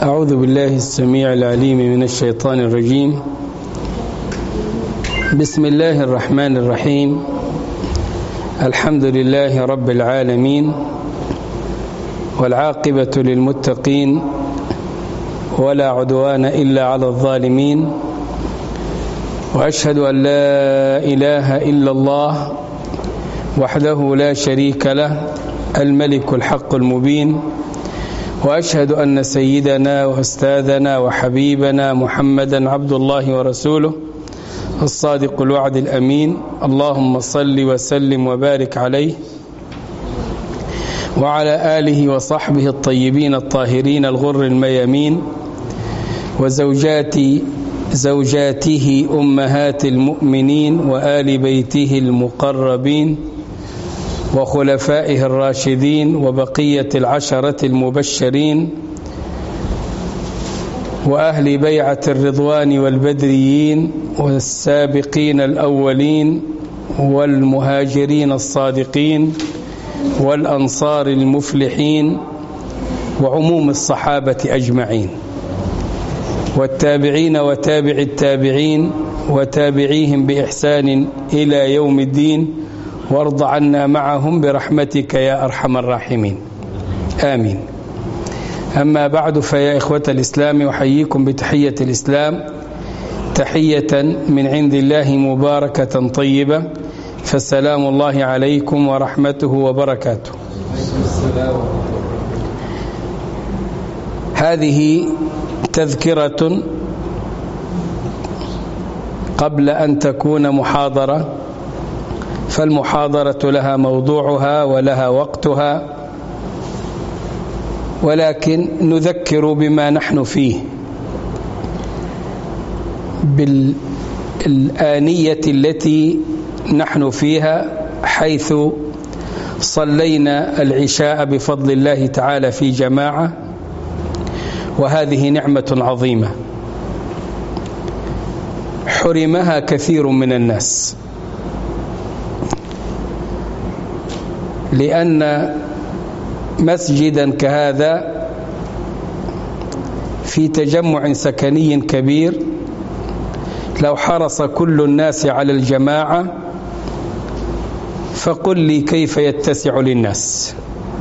أعوذ بالله السميع العليم من الشيطان الرجيم بسم الله الرحمن الرحيم الحمد لله رب العالمين والعاقبة للمتقين ولا عدوان إلا على الظالمين وأشهد أن لا إله إلا الله وحده لا شريك له الملك الحق المبين وأشهد أن سيدنا وأستاذنا وحبيبنا محمدا عبد الله ورسوله الصادق الوعد الأمين اللهم صل وسلم وبارك عليه وعلى آله وصحبه الطيبين الطاهرين الغر الميامين وزوجات زوجاته أمهات المؤمنين وآل بيته المقربين وخلفائه الراشدين وبقية العشرة المبشرين وأهل بيعة الرضوان والبدريين والسابقين الأولين والمهاجرين الصادقين والأنصار المفلحين وعموم الصحابة أجمعين والتابعين وتابع التابعين وتابعيهم بإحسان إلى يوم الدين وارض عنا معهم برحمتك يا أرحم الراحمين آمين أما بعد فيا إخوة الإسلام أحييكم بتحية الإسلام تحية من عند الله مباركة طيبة فالسلام الله عليكم ورحمته وبركاته هذه تذكرة قبل أن تكون محاضرة فالمحاضرة لها موضوعها ولها وقتها ولكن نذكر بما نحن فيه بالآنية التي نحن فيها حيث صلينا العشاء بفضل الله تعالى في جماعة وهذه نعمة عظيمة حرمها كثير من الناس لأن مسجدا كهذا في تجمع سكني كبير لو حرص كل الناس على الجماعة فقل لي كيف يتسع للناس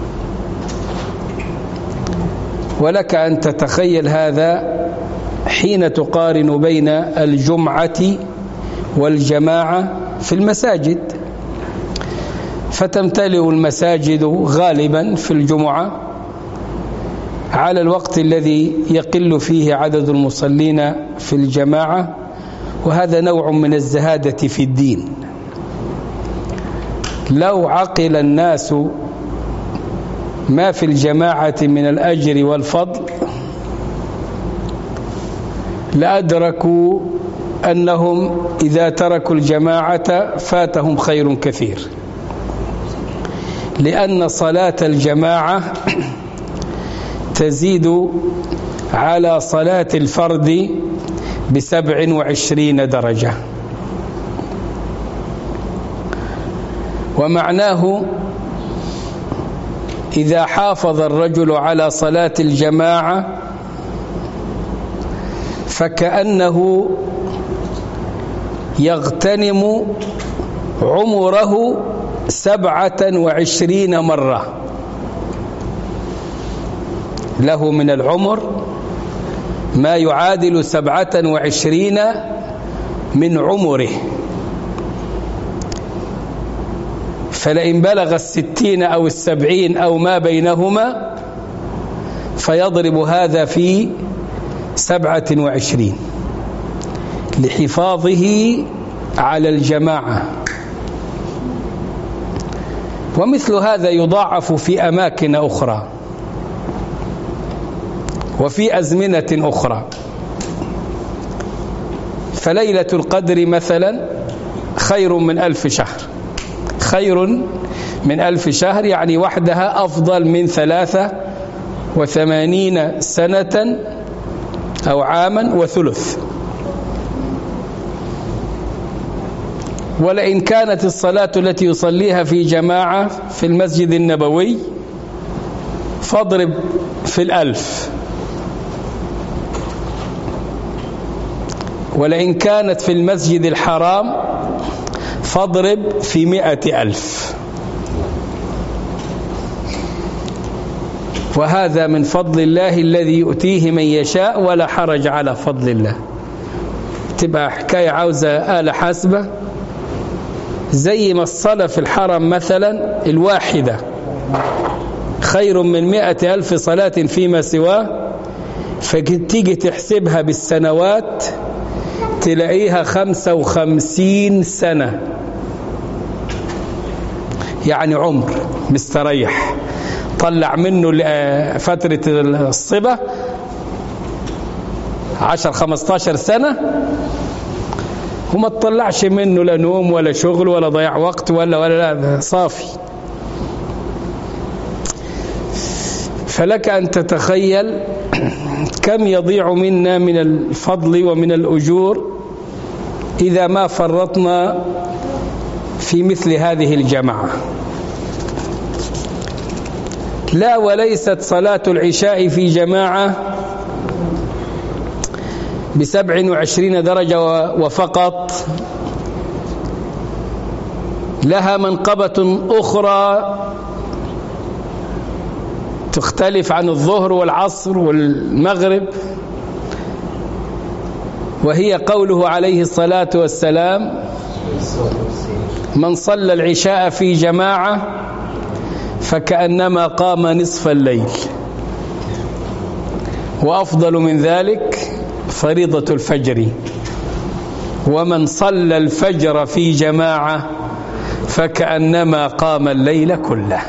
ولك أن تتخيل هذا حين تقارن بين الجمعة والجماعة في المساجد فتمتلئ المساجد غالبا في الجمعة على الوقت الذي يقل فيه عدد المصلين في الجماعة وهذا نوع من الزهادة في الدين لو عقل الناس ما في الجماعة من الأجر والفضل لأدركوا أنهم إذا تركوا الجماعة فاتهم خير كثير لأن صلاة الجماعة تزيد على صلاة الفرد بسبع وعشرين درجة ومعناه إذا حافظ الرجل على صلاة الجماعة فكأنه يغتنم عمره سبعة وعشرين مرة له من العمر ما يعادل سبعة وعشرين من عمره فلئن بلغ الستين أو السبعين أو ما بينهما فيضرب هذا في سبعة وعشرين لحفاظه على الجماعة ومثل هذا يضاعف في أماكن أخرى وفي أزمنة أخرى فليلة القدر مثلا خير من ألف شهر خير من ألف شهر يعني وحدها أفضل من ثلاثة وثمانين سنة أو عاما وثلث ولئن كانت الصلاة التي يصليها في جماعة في المسجد النبوي فاضرب في الألف ولئن كانت في المسجد الحرام فاضرب في مئة ألف وهذا من فضل الله الذي يؤتيه من يشاء ولا حرج على فضل الله تبقى حكاية عاوزة آلة حاسبة زي ما الصلاة في الحرم مثلا الواحدة خير من مئة ألف صلاة فيما سواه فتيجي تحسبها بالسنوات تلاقيها خمسة وخمسين سنة يعني عمر مستريح طلع منه فترة الصبا عشر خمستاشر سنة وما تطلعش منه لا نوم ولا شغل ولا ضياع وقت ولا ولا لا صافي فلك أن تتخيل كم يضيع منا من الفضل ومن الأجور إذا ما فرطنا في مثل هذه الجماعة لا وليست صلاة العشاء في جماعة بسبع وعشرين درجة وفقط لها منقبة أخرى تختلف عن الظهر والعصر والمغرب وهي قوله عليه الصلاة والسلام من صلى العشاء في جماعة فكأنما قام نصف الليل وأفضل من ذلك فريضة الفجر ومن صلى الفجر في جماعة فكأنما قام الليل كله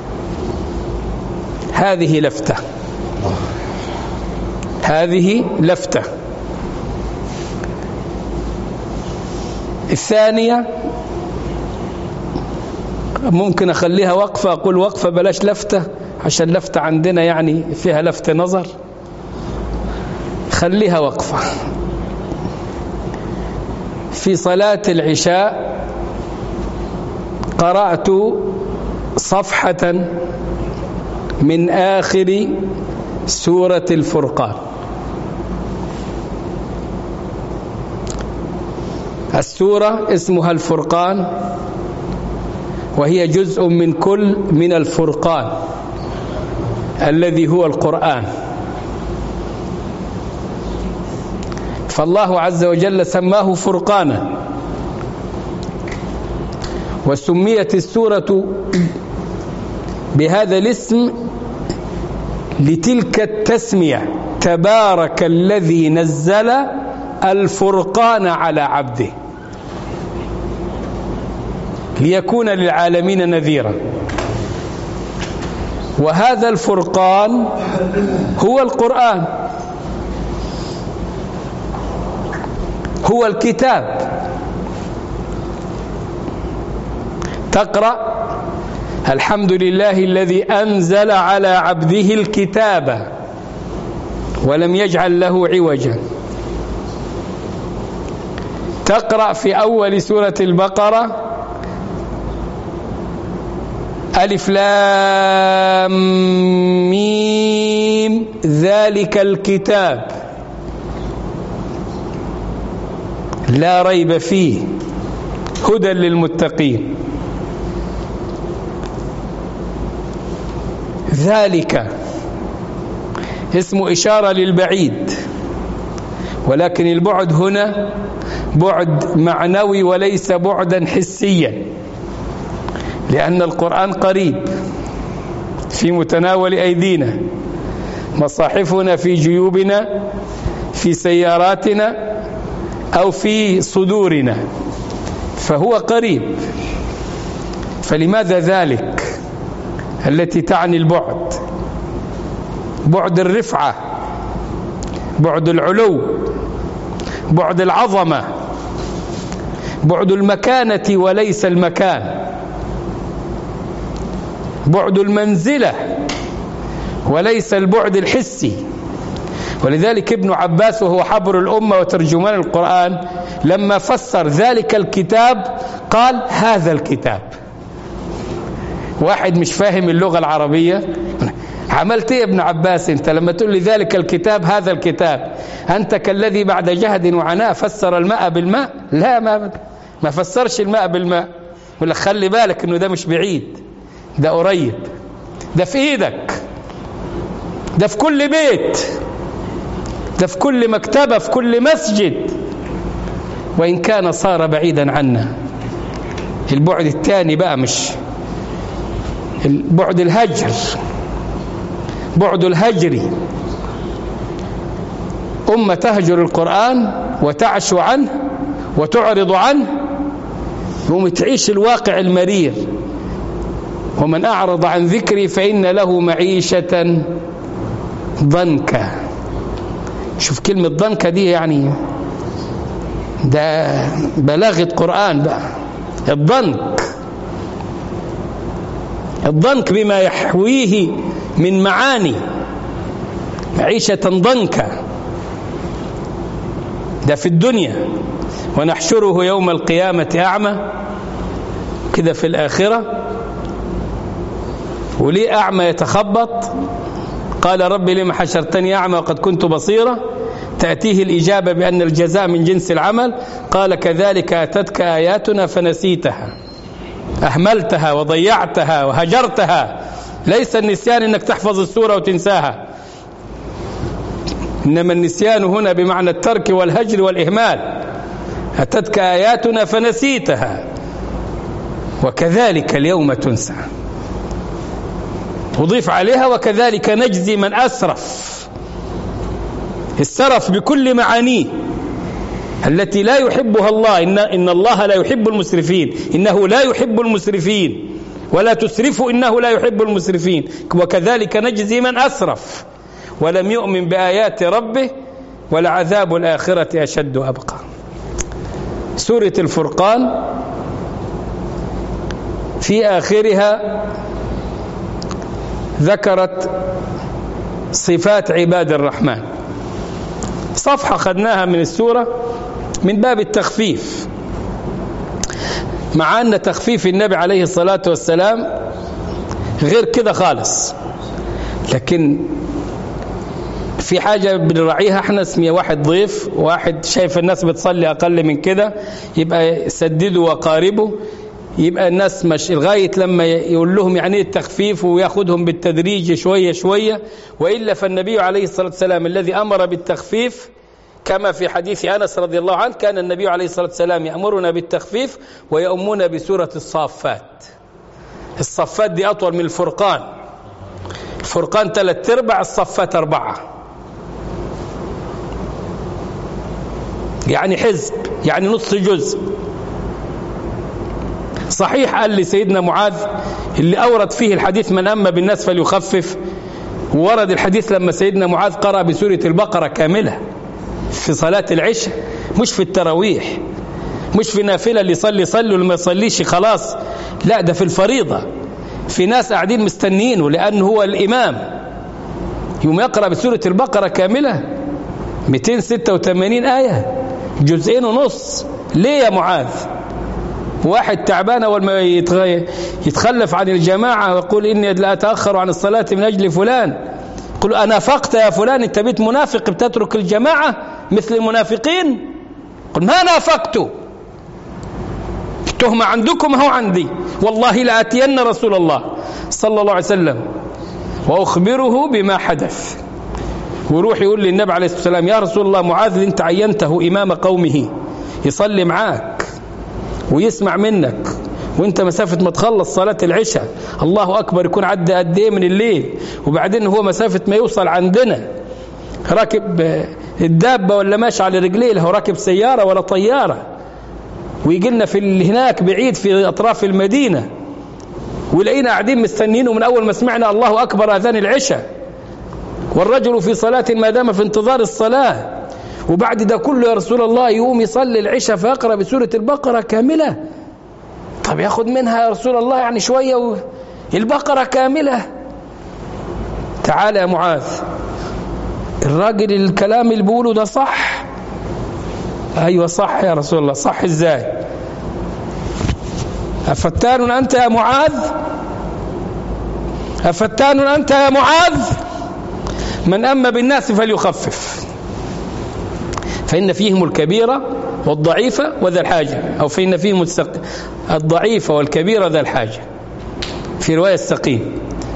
هذه لفتة هذه لفتة الثانية ممكن أخليها وقفة أقول وقفة بلاش لفتة عشان لفتة عندنا يعني فيها لفت نظر خليها وقفة في صلاة العشاء قرأت صفحة من آخر سورة الفرقان السورة اسمها الفرقان وهي جزء من كل من الفرقان الذي هو القرآن فالله عز وجل سماه فرقانا وسميت السورة بهذا الاسم لتلك التسمية تبارك الذي نزل الفرقان على عبده ليكون للعالمين نذيرا وهذا الفرقان هو القرآن هو الكتاب تقرأ الحمد لله الذي أنزل على عبده الكتاب ولم يجعل له عوجا تقرأ في أول سورة البقرة ألف لام ميم ذلك الكتاب لا ريب فيه هدى للمتقين ذلك اسم إشارة للبعيد ولكن البعد هنا بعد معنوي وليس بعدا حسيا لأن القرآن قريب في متناول أيدينا مصاحفنا في جيوبنا في سياراتنا أو في صدورنا فهو قريب فلماذا ذلك التي تعني البعد بعد الرفعة بعد العلو بعد العظمة بعد المكانة وليس المكان بعد المنزلة وليس البعد الحسي ولذلك ابن عباس وهو حبر الأمة وترجمان القرآن لما فسر ذلك الكتاب قال هذا الكتاب واحد مش فاهم اللغة العربية عملت ايه يا ابن عباس انت لما تقول لي ذلك الكتاب هذا الكتاب انت كالذي بعد جهد وعناء فسر الماء بالماء لا ما ما فسرش الماء بالماء يقول لك خلي بالك انه ده مش بعيد ده قريب ده في ايدك ده في كل بيت ده في كل مكتبة في كل مسجد وإن كان صار بعيدا عنا البعد الثاني بقى مش البعد الهجر بعد الهجر أمة تهجر القرآن وتعشو عنه وتعرض عنه يوم تعيش الواقع المرير ومن أعرض عن ذكري فإن له معيشة ضنكا شوف كلمة ضنكا دي يعني ده بلاغة قرآن بقى الضنك الضنك بما يحويه من معاني معيشة ضنكا ده في الدنيا ونحشره يوم القيامة أعمى كده في الآخرة وليه أعمى يتخبط قال رب لما حشرتني أعمى وقد كنت بصيرا تأتيه الإجابة بأن الجزاء من جنس العمل قال كذلك أتتك آياتنا فنسيتها أهملتها وضيعتها وهجرتها ليس النسيان أنك تحفظ السورة وتنساها إنما النسيان هنا بمعنى الترك والهجر والإهمال أتتك آياتنا فنسيتها وكذلك اليوم تنسى وضيف عليها وكذلك نجزي من أسرف السرف بكل معانيه التي لا يحبها الله إن, إن الله لا يحب المسرفين إنه لا يحب المسرفين ولا تسرفوا إنه لا يحب المسرفين وكذلك نجزي من أسرف ولم يؤمن بآيات ربه ولعذاب الآخرة أشد أبقى سورة الفرقان في آخرها ذكرت صفات عباد الرحمن صفحة خدناها من السورة من باب التخفيف مع أن تخفيف النبي عليه الصلاة والسلام غير كده خالص لكن في حاجة بنراعيها احنا اسمها واحد ضيف واحد شايف الناس بتصلي أقل من كده يبقى سددوا وقاربوا يبقى الناس مش لغاية لما يقول لهم يعني ايه التخفيف وياخدهم بالتدريج شوية شوية وإلا فالنبي عليه الصلاة والسلام الذي أمر بالتخفيف كما في حديث أنس رضي الله عنه كان النبي عليه الصلاة والسلام يأمرنا بالتخفيف ويؤمنا بسورة الصافات الصفات دي أطول من الفرقان الفرقان ثلاث ارباع الصفات أربعة يعني حزب يعني نص جزء صحيح قال لسيدنا معاذ اللي أورد فيه الحديث من أما بالناس فليخفف ورد الحديث لما سيدنا معاذ قرأ بسورة البقرة كاملة في صلاة العشاء مش في التراويح مش في نافلة اللي يصلي يصلي واللي ما يصليش خلاص لا ده في الفريضة في ناس قاعدين مستنيينه لأنه هو الإمام يوم يقرأ بسورة البقرة كاملة 286 آية جزئين ونص ليه يا معاذ واحد تعبان أول ما يتخلف عن الجماعة ويقول إني لا أتأخر عن الصلاة من أجل فلان قل أنافقت يا فلان أنت بيت منافق بتترك الجماعة مثل المنافقين قل ما نافقت التهمة عندكم هو عندي والله لآتين رسول الله صلى الله عليه وسلم وأخبره بما حدث ويروح يقول للنبي عليه الصلاة والسلام يا رسول الله معاذ انت عينته إمام قومه يصلي معاك ويسمع منك وانت مسافة ما تخلص صلاة العشاء الله أكبر يكون عدى قد ايه من الليل وبعدين هو مسافة ما يوصل عندنا راكب الدابة ولا ماشي على رجليه له راكب سيارة ولا طيارة ويجي لنا في هناك بعيد في أطراف المدينة ولقينا قاعدين مستنيينه من أول ما سمعنا الله أكبر أذان العشاء والرجل في صلاة ما دام في انتظار الصلاة وبعد ده كله يا رسول الله يقوم يصلي العشاء فيقرأ بسورة البقرة كاملة طب ياخد منها يا رسول الله يعني شوية و... البقرة كاملة تعال يا معاذ الراجل الكلام اللي بيقوله ده صح ايوه صح يا رسول الله صح ازاي افتان انت يا معاذ أفتان أنت يا معاذ من أما بالناس فليخفف فإن فيهم الكبيرة والضعيفة وذا الحاجة أو فإن فيهم الضعيفة والكبيرة ذا الحاجة في رواية السقيم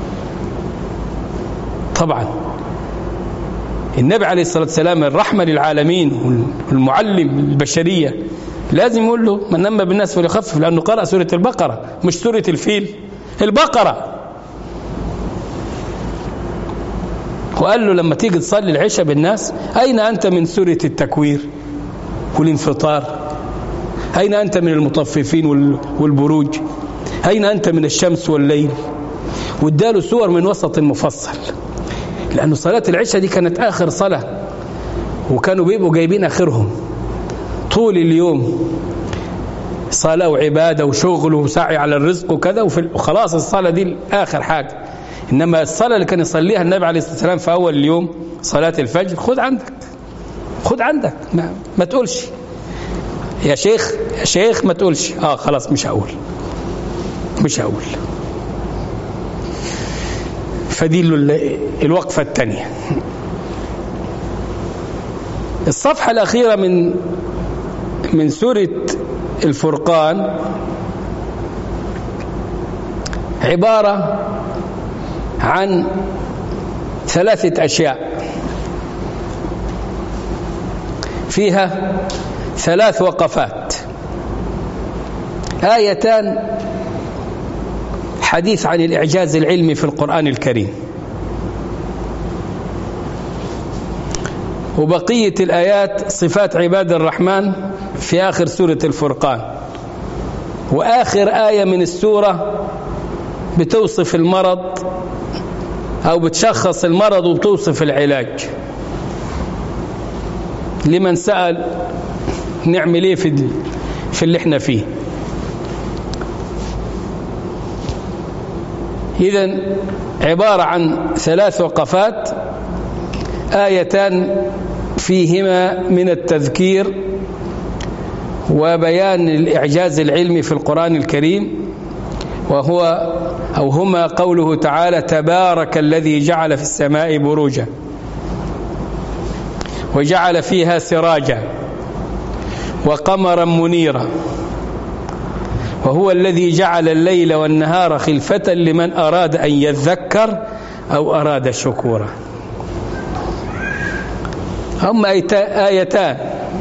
طبعا النبي عليه الصلاة والسلام الرحمة للعالمين والمعلم البشرية لازم يقول له من نم بالناس فليخفف لأنه قرأ سورة البقرة مش سورة الفيل البقرة وقال له لما تيجي تصلي العشاء بالناس أين أنت من سورة التكوير والانفطار أين أنت من المطففين والبروج أين أنت من الشمس والليل واداله سور من وسط المفصل لأن صلاة العشاء دي كانت آخر صلاة وكانوا بيبقوا جايبين آخرهم طول اليوم صلاة وعبادة وشغل وسعي على الرزق وكذا وخلاص الصلاة دي آخر حاجة إنما الصلاة اللي كان يصليها النبي عليه الصلاة والسلام في أول اليوم صلاة الفجر خد عندك خد عندك ما, ما تقولش يا شيخ يا شيخ ما تقولش اه خلاص مش هقول مش هقول فدي الوقفة الثانية الصفحة الأخيرة من من سورة الفرقان عبارة عن ثلاثة أشياء فيها ثلاث وقفات آيتان حديث عن الإعجاز العلمي في القرآن الكريم وبقية الآيات صفات عباد الرحمن في آخر سورة الفرقان وآخر آية من السورة بتوصف المرض أو بتشخص المرض وبتوصف العلاج لمن سأل نعمل ايه في في اللي احنا فيه إذا عبارة عن ثلاث وقفات آيتان فيهما من التذكير وبيان الإعجاز العلمي في القرآن الكريم وهو أو هما قوله تعالى تبارك الذي جعل في السماء بروجا وجعل فيها سراجا وقمرا منيرا وهو الذي جعل الليل والنهار خلفة لمن أراد أن يذكر أو أراد شكورا هم آيتان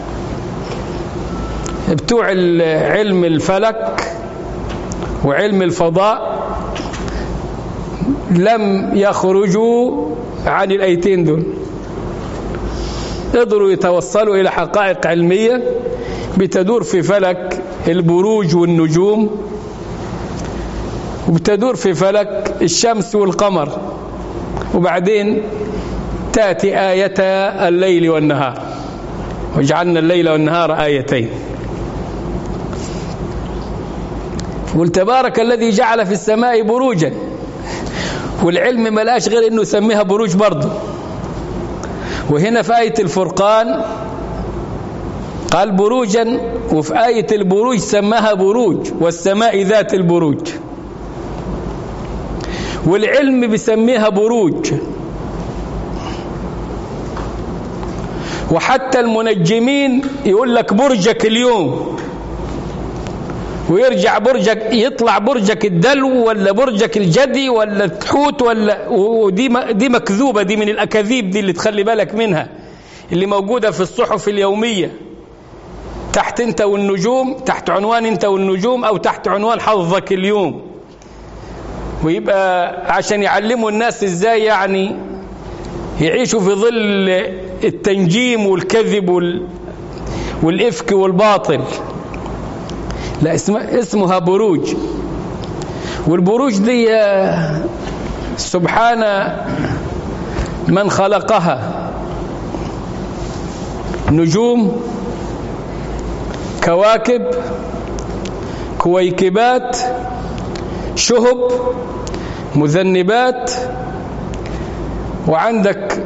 بتوع علم الفلك وعلم الفضاء لم يخرجوا عن الآيتين دول قدروا يتوصلوا إلى حقائق علمية بتدور في فلك البروج والنجوم وبتدور في فلك الشمس والقمر وبعدين تأتي آية الليل والنهار وجعلنا الليل والنهار آيتين قل تبارك الذي جعل في السماء بروجا والعلم ملاش غير انه يسميها بروج برضه وهنا في آية الفرقان قال بروجا وفي آية البروج سماها بروج والسماء ذات البروج والعلم بيسميها بروج وحتى المنجمين يقول لك برجك اليوم ويرجع برجك يطلع برجك الدلو ولا برجك الجدي ولا الحوت ولا ودي دي مكذوبه دي من الاكاذيب دي اللي تخلي بالك منها اللي موجوده في الصحف اليوميه تحت انت والنجوم تحت عنوان انت والنجوم او تحت عنوان حظك اليوم ويبقى عشان يعلموا الناس ازاي يعني يعيشوا في ظل التنجيم والكذب وال والإفك والباطل لا اسمها, اسمها بروج والبروج دي سبحان من خلقها نجوم كواكب كويكبات شهب مذنبات وعندك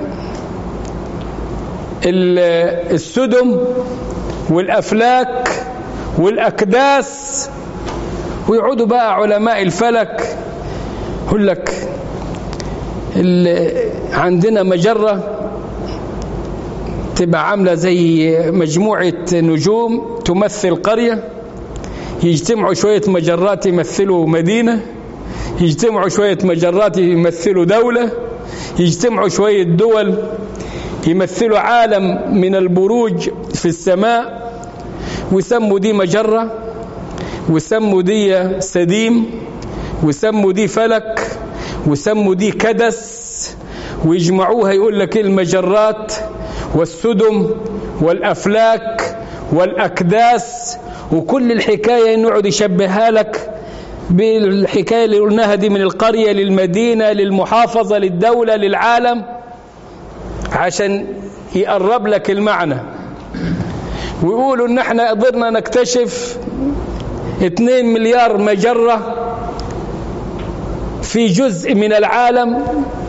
السدم والأفلاك والأكداس ويقعدوا بقى علماء الفلك يقول لك عندنا مجرة تبقى عاملة زي مجموعة نجوم تمثل قرية يجتمعوا شوية مجرات يمثلوا مدينة يجتمعوا شوية مجرات يمثلوا دولة يجتمعوا شوية دول يمثلوا عالم من البروج في السماء ويسموا دي مجرة ويسموا دي سديم ويسموا دي فلك ويسموا دي كدس ويجمعوها يقول لك المجرات والسدم والأفلاك والأكداس وكل الحكاية انه يقعد يشبهها لك بالحكاية اللي قلناها دي من القرية للمدينة للمحافظة للدولة للعالم عشان يقرب لك المعنى ويقولوا ان احنا قدرنا نكتشف 2 مليار مجرة في جزء من العالم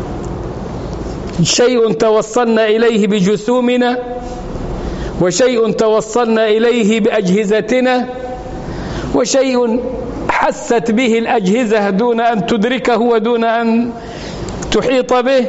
شيء توصلنا إليه بجسومنا وشيء توصلنا إليه بأجهزتنا وشيء حست به الأجهزة دون أن تدركه ودون أن تحيط به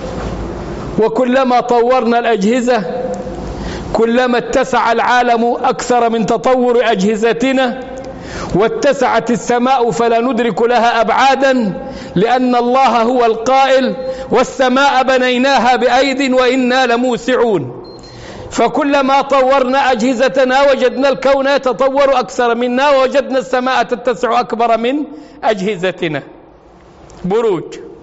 وكلما طورنا الأجهزة كلما اتسع العالم أكثر من تطور أجهزتنا واتسعت السماء فلا ندرك لها أبعادا لأن الله هو القائل والسماء بنيناها بأيد وإنا لموسعون فكلما طورنا أجهزتنا وجدنا الكون يتطور أكثر منا ووجدنا السماء تتسع أكبر من أجهزتنا بروج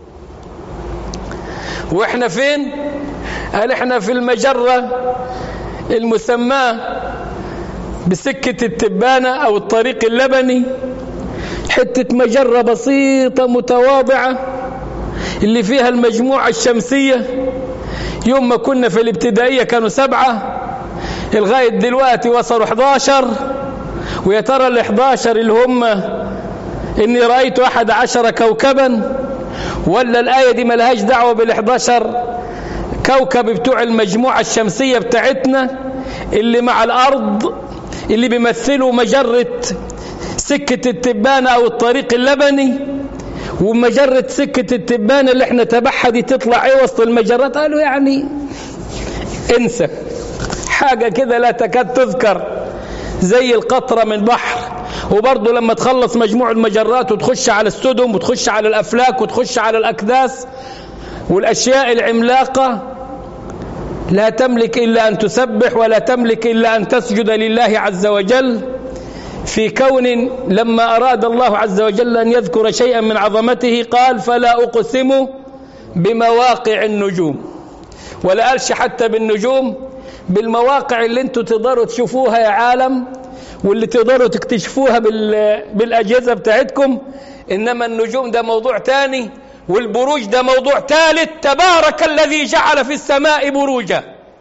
وإحنا فين؟ هل إحنا في المجرة المسماة بسكة التبانة أو الطريق اللبني حتة مجرة بسيطة متواضعة اللي فيها المجموعة الشمسية يوم ما كنا في الابتدائية كانوا سبعة لغاية دلوقتي وصلوا 11 ويا ترى ال 11 اللي هم إني رأيت أحد عشر كوكبا ولا الآية دي ملهاش دعوة بال 11 كوكب بتوع المجموعة الشمسية بتاعتنا اللي مع الأرض اللي بيمثلوا مجرة سكة التبانة أو الطريق اللبني ومجرة سكة التبانة اللي احنا تبعها دي تطلع ايه وسط المجرات قالوا يعني انسى حاجة كده لا تكاد تذكر زي القطرة من بحر وبرضه لما تخلص مجموع المجرات وتخش على السدم وتخش على الأفلاك وتخش على الأكداس والأشياء العملاقة لا تملك إلا أن تسبح ولا تملك إلا أن تسجد لله عز وجل في كون لما أراد الله عز وجل أن يذكر شيئا من عظمته قال فلا أقسم بمواقع النجوم ولا قالش حتى بالنجوم بالمواقع اللي انتوا تقدروا تشوفوها يا عالم واللي تقدروا تكتشفوها بالأجهزة بتاعتكم إنما النجوم ده موضوع تاني والبروج ده موضوع ثالث تبارك الذي جعل في السماء بروجا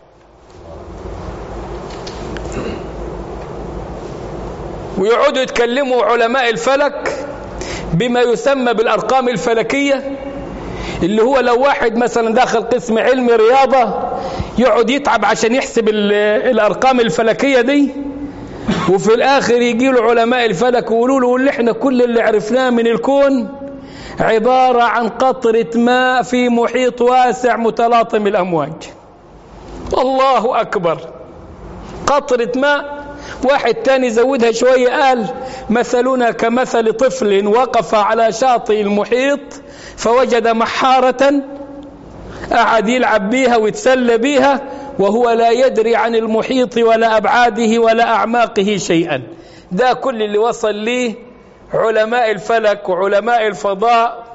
ويقعدوا يتكلموا علماء الفلك بما يسمى بالأرقام الفلكية اللي هو لو واحد مثلا داخل قسم علم رياضة يقعد يتعب عشان يحسب الأرقام الفلكية دي وفي الآخر يجي له علماء الفلك ويقولوا له اللي احنا كل اللي عرفناه من الكون عبارة عن قطرة ماء في محيط واسع متلاطم الأمواج الله أكبر قطرة ماء واحد تاني زودها شوية قال مثلنا كمثل طفل وقف على شاطئ المحيط فوجد محارة قعد يلعب بيها ويتسلى بيها وهو لا يدري عن المحيط ولا أبعاده ولا أعماقه شيئا ده كل اللي وصل ليه علماء الفلك وعلماء الفضاء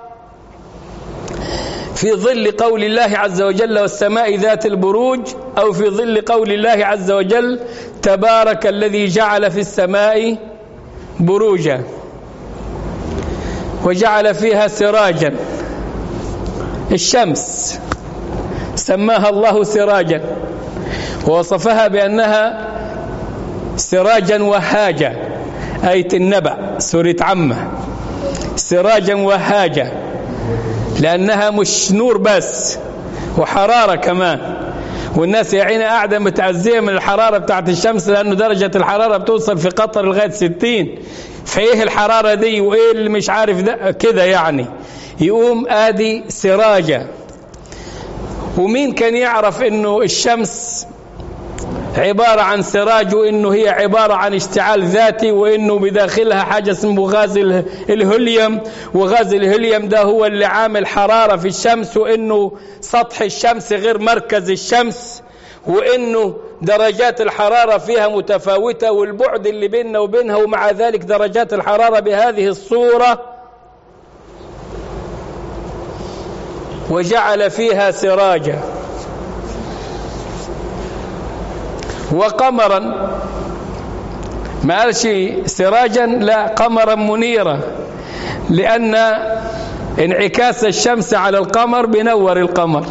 في ظل قول الله عز وجل والسماء ذات البروج أو في ظل قول الله عز وجل تبارك الذي جعل في السماء بروجا وجعل فيها سراجا الشمس سماها الله سراجا ووصفها بأنها سراجا وهاجا آية النبأ سورة عمة سراجا وهاجا لأنها مش نور بس وحرارة كمان والناس يا عيني قاعدة متعزية من الحرارة بتاعت الشمس لأنه درجة الحرارة بتوصل في قطر لغاية 60 فإيه الحرارة دي وإيه اللي مش عارف ده كده يعني يقوم آدي سراجة ومين كان يعرف انه الشمس عبارة عن سراج وانه هي عبارة عن اشتعال ذاتي وانه بداخلها حاجة اسمه غاز الهليوم وغاز الهليوم ده هو اللي عامل حرارة في الشمس وانه سطح الشمس غير مركز الشمس وانه درجات الحرارة فيها متفاوتة والبعد اللي بيننا وبينها ومع ذلك درجات الحرارة بهذه الصورة وجعل فيها سراجا وقمرا ما قالش سراجا لا قمرا منيرا لأن انعكاس الشمس على القمر بنور القمر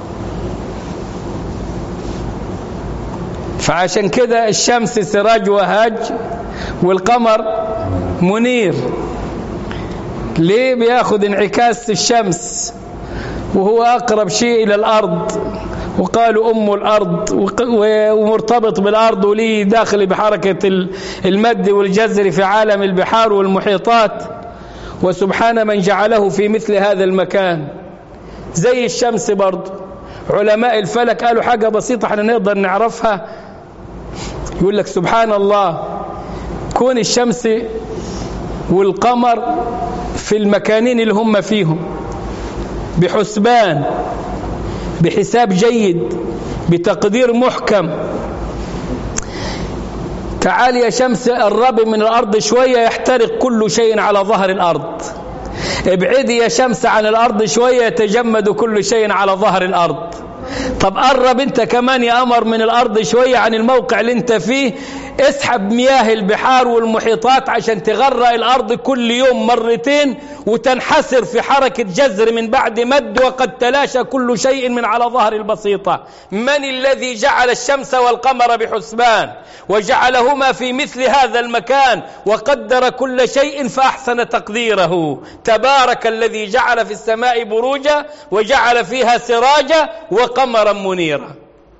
فعشان كده الشمس سراج وهاج والقمر منير ليه بياخد انعكاس الشمس وهو أقرب شيء إلى الأرض وقالوا أم الأرض ومرتبط بالأرض وليه داخل بحركة المد والجزر في عالم البحار والمحيطات وسبحان من جعله في مثل هذا المكان زي الشمس برضه علماء الفلك قالوا حاجة بسيطة احنا نقدر نعرفها يقول لك سبحان الله كون الشمس والقمر في المكانين اللي هم فيهم بحسبان بحساب جيد بتقدير محكم تعال يا شمس الرب من الأرض شوية يحترق كل شيء على ظهر الأرض ابعدي يا شمس عن الأرض شوية يتجمد كل شيء على ظهر الأرض طب قرب انت كمان يا قمر من الأرض شوية عن الموقع اللي انت فيه اسحب مياه البحار والمحيطات عشان تغرق الأرض كل يوم مرتين وتنحسر في حركة جزر من بعد مد وقد تلاشى كل شيء من على ظهر البسيطة من الذي جعل الشمس والقمر بحسبان وجعلهما في مثل هذا المكان وقدر كل شيء فأحسن تقديره تبارك الذي جعل في السماء بروجا وجعل فيها سراجا وقمرا منيرا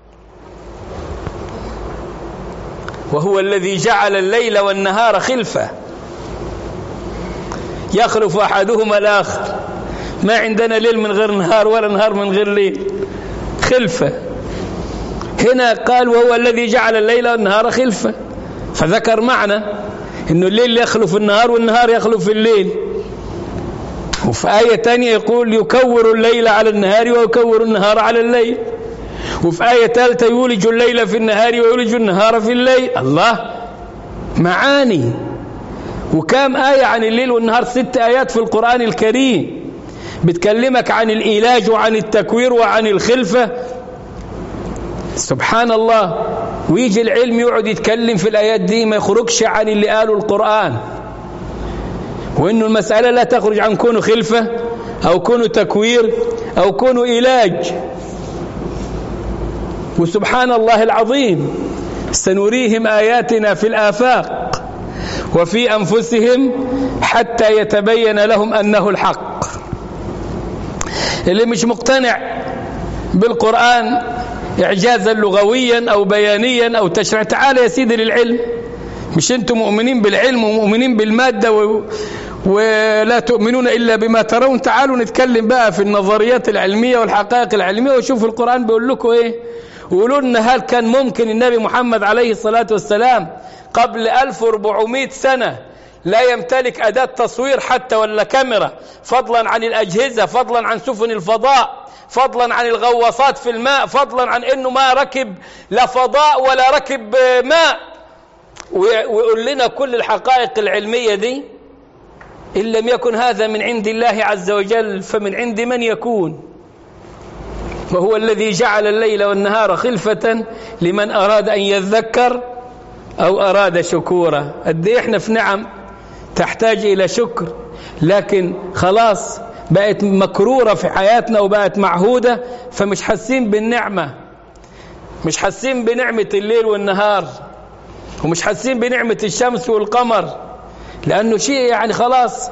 وهو الذي جعل الليل والنهار خلفة يخلف أحدهما الآخر ما عندنا ليل من غير نهار ولا نهار من غير ليل خلفة هنا قال وهو الذي جعل الليل والنهار خلفة فذكر معنى انه الليل يخلف النهار والنهار يخلف الليل وفي آية تانية يقول يكور الليل على النهار ويكور النهار على الليل وفي آية ثالثة يولج الليل في النهار ويولج النهار في الليل الله معاني وكام آية عن الليل والنهار ست آيات في القرآن الكريم بتكلمك عن الإيلاج وعن التكوير وعن الخلفة سبحان الله ويجي العلم يقعد يتكلم في الآيات دي ما يخرجش عن اللي قاله القرآن وإنه المسألة لا تخرج عن كونه خلفة أو كونه تكوير أو كونه إيلاج وسبحان الله العظيم سنريهم آياتنا في الآفاق وفي أنفسهم حتى يتبين لهم أنه الحق اللي مش مقتنع بالقرآن إعجازا لغويا أو بيانيا أو تشريع تعال يا سيدي للعلم مش أنتم مؤمنين بالعلم ومؤمنين بالمادة و... ولا تؤمنون إلا بما ترون تعالوا نتكلم بقى في النظريات العلمية والحقائق العلمية وشوف القرآن بيقول لكم إيه ويقولوا لنا هل كان ممكن النبي محمد عليه الصلاة والسلام قبل 1400 سنة لا يمتلك أداة تصوير حتى ولا كاميرا فضلا عن الأجهزة فضلا عن سفن الفضاء فضلا عن الغواصات في الماء فضلا عن أنه ما ركب لا فضاء ولا ركب ماء ويقول لنا كل الحقائق العلمية دي إن لم يكن هذا من عند الله عز وجل فمن عند من يكون وهو الذي جعل الليل والنهار خلفة لمن أراد أن يذكر أو أراد شكورا قد إحنا في نعم تحتاج إلى شكر لكن خلاص بقت مكرورة في حياتنا وبقت معهودة فمش حاسين بالنعمة مش حاسين بنعمة الليل والنهار ومش حاسين بنعمة الشمس والقمر لأنه شيء يعني خلاص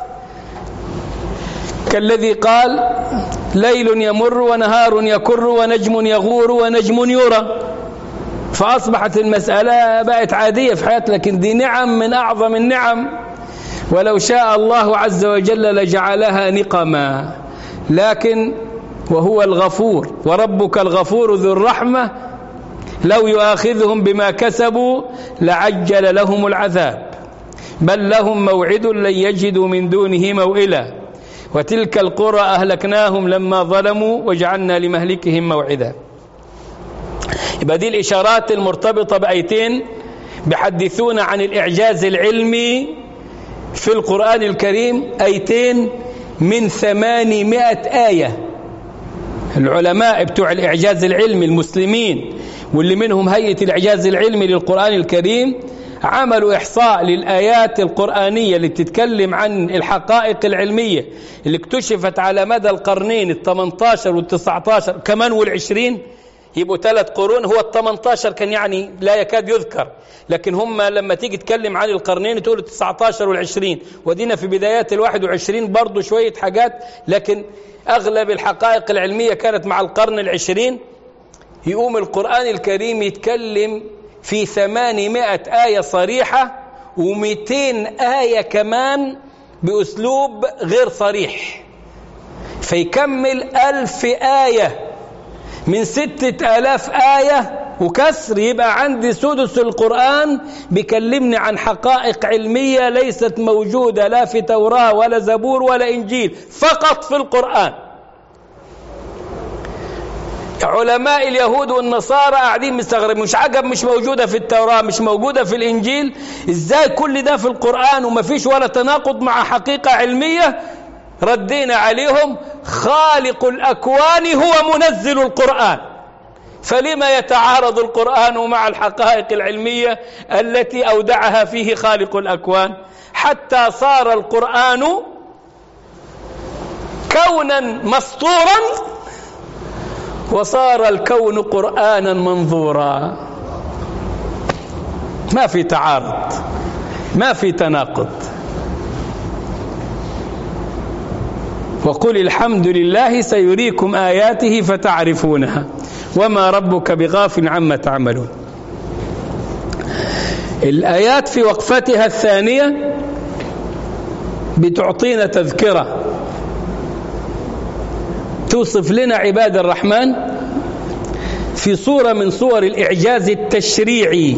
كالذي قال ليل يمر ونهار يكر ونجم يغور ونجم يرى فأصبحت المسألة بقت عادية في حياتنا لكن دي نعم من أعظم النعم ولو شاء الله عز وجل لجعلها نقما لكن وهو الغفور وربك الغفور ذو الرحمة لو يؤاخذهم بما كسبوا لعجل لهم العذاب بل لهم موعد لن يجدوا من دونه موئلا وتلك القرى أهلكناهم لما ظلموا وجعلنا لمهلكهم موعدا يبقى دي الإشارات المرتبطة بأيتين بحدثون عن الإعجاز العلمي في القرآن الكريم أيتين من ثمانمائة آية العلماء بتوع الإعجاز العلمي المسلمين واللي منهم هيئة الإعجاز العلمي للقرآن الكريم عملوا إحصاء للآيات القرآنية اللي بتتكلم عن الحقائق العلمية اللي اكتشفت على مدى القرنين الثمنتاشر والتسعتاشر كمان والعشرين يبقوا ثلاث قرون هو الثمنتاشر كان يعني لا يكاد يذكر لكن هم لما تيجي تتكلم عن القرنين تقول التسعتاشر والعشرين ودينا في بدايات الواحد وعشرين برضو شوية حاجات لكن أغلب الحقائق العلمية كانت مع القرن العشرين يقوم القرآن الكريم يتكلم في ثمانمائة آية صريحة ومئتين آية كمان بأسلوب غير صريح فيكمل ألف آية من ستة آلاف آية وكسر يبقى عندي سدس القرآن بيكلمني عن حقائق علمية ليست موجودة لا في توراة ولا زبور ولا إنجيل فقط في القرآن علماء اليهود والنصارى قاعدين مستغربين مش عجب مش موجودة في التوراة مش موجودة في الإنجيل إزاي كل ده في القرآن وما فيش ولا تناقض مع حقيقة علمية ردينا عليهم خالق الأكوان هو منزل القرآن فلما يتعارض القرآن مع الحقائق العلمية التي أودعها فيه خالق الأكوان حتى صار القرآن كونا مسطورا وصار الكون قرآنا منظورا ما في تعارض ما في تناقض وقل الحمد لله سيريكم آياته فتعرفونها وما ربك بغافل عما تعملون الآيات في وقفتها الثانية بتعطينا تذكرة توصف لنا عباد الرحمن في صورة من صور الإعجاز التشريعي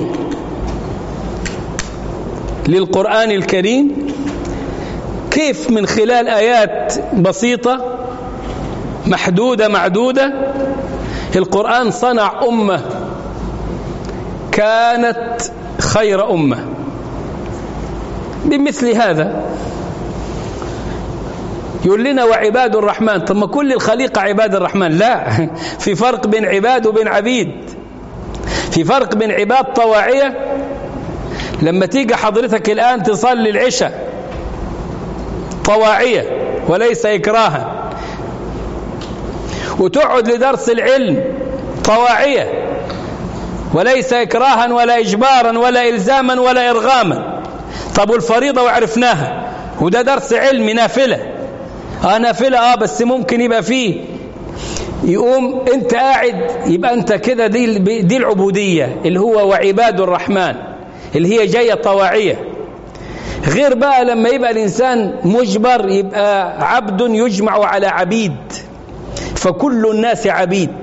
للقرآن الكريم كيف من خلال آيات بسيطة محدودة معدودة القرآن صنع أمة كانت خير أمة بمثل هذا يقول لنا وعباد الرحمن طب ما كل الخليقة عباد الرحمن لا في فرق بين عباد وبين عبيد في فرق بين عباد طواعية لما تيجي حضرتك الآن تصلي العشاء طواعية وليس إكراها وتقعد لدرس العلم طواعية وليس إكراها ولا إجبارا ولا إلزاما ولا إرغاما طب والفريضة وعرفناها وده درس علم نافلة اه نافلة اه بس ممكن يبقى فيه يقوم انت قاعد يبقى انت كده دي, دي العبودية اللي هو وعباد الرحمن اللي هي جاية طواعية غير بقى لما يبقى الإنسان مجبر يبقى عبد يجمع على عبيد فكل الناس عبيد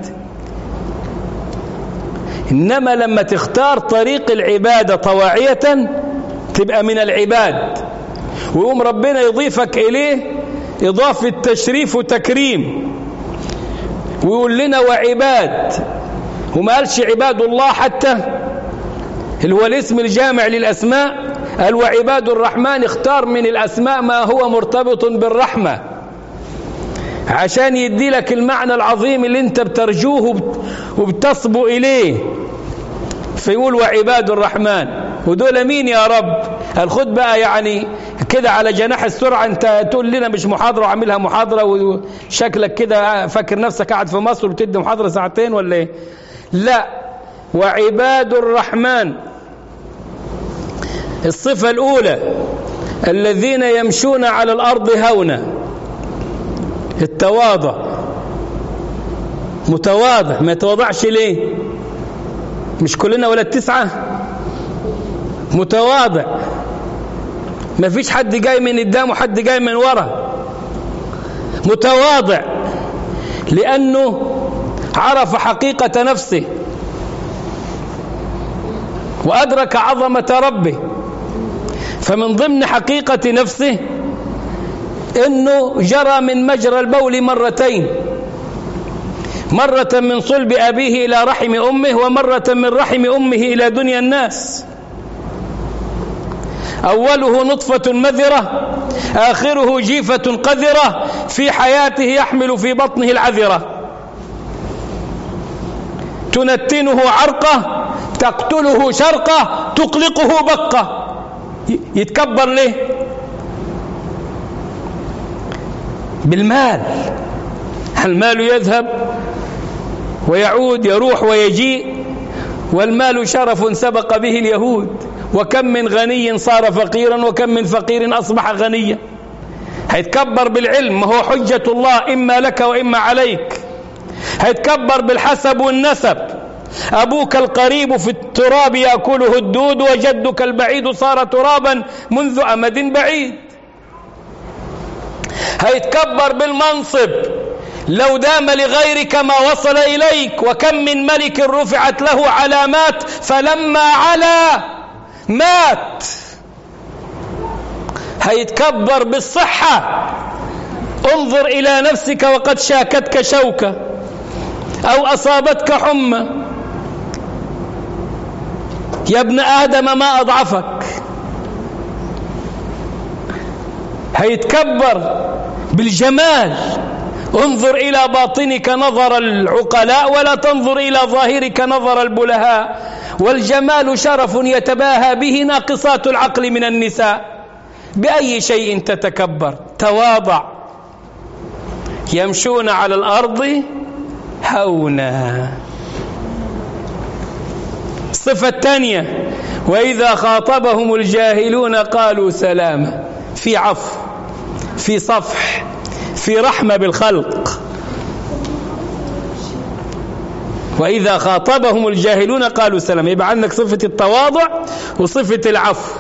إنما لما تختار طريق العبادة طواعية تبقى من العباد ويقوم ربنا يضيفك إليه إضافة تشريف وتكريم ويقول لنا وعباد وما قالش عباد الله حتى اللي هو الاسم الجامع للأسماء قال وعباد الرحمن اختار من الأسماء ما هو مرتبط بالرحمة عشان يدي لك المعنى العظيم اللي انت بترجوه وبتصبو إليه فيقول وعباد الرحمن ودول مين يا رب الخد بقى يعني كده على جناح السرعة انت تقول لنا مش محاضرة وعاملها محاضرة وشكلك كده فاكر نفسك قاعد في مصر وبتدي محاضرة ساعتين ولا ايه لا وعباد الرحمن الصفة الأولى الذين يمشون على الأرض هونا التواضع متواضع ما يتواضعش ليه مش كلنا ولا التسعة متواضع ما فيش حد جاي من قدام وحد جاي من ورا متواضع لأنه عرف حقيقة نفسه وأدرك عظمة ربه فمن ضمن حقيقة نفسه أنه جرى من مجرى البول مرتين مرة من صلب أبيه إلى رحم أمه ومرة من رحم أمه إلى دنيا الناس أوله نطفة مذرة آخره جيفة قذرة في حياته يحمل في بطنه العذرة تنتنه عرقة تقتله شرقة تقلقه بقة يتكبر ليه بالمال المال يذهب ويعود يروح ويجيء والمال شرف سبق به اليهود وكم من غني صار فقيرا وكم من فقير أصبح غنيا هيتكبر بالعلم ما هو حجة الله إما لك وإما عليك هيتكبر بالحسب والنسب أبوك القريب في التراب يأكله الدود وجدك البعيد صار ترابا منذ أمد بعيد هيتكبر بالمنصب لو دام لغيرك ما وصل إليك وكم من ملك رفعت له علامات فلما علا مات هيتكبر بالصحة انظر إلى نفسك وقد شاكتك شوكة أو أصابتك حمى يا ابن آدم ما أضعفك هيتكبر بالجمال انظر إلى باطنك نظر العقلاء ولا تنظر إلى ظاهرك نظر البلهاء والجمال شرف يتباهى به ناقصات العقل من النساء بأي شيء تتكبر تواضع يمشون على الأرض هونا الصفة الثانية وإذا خاطبهم الجاهلون قالوا سلاما في عفو في صفح في رحمة بالخلق وإذا خاطبهم الجاهلون قالوا سلام يبقى عندك صفة التواضع وصفة العفو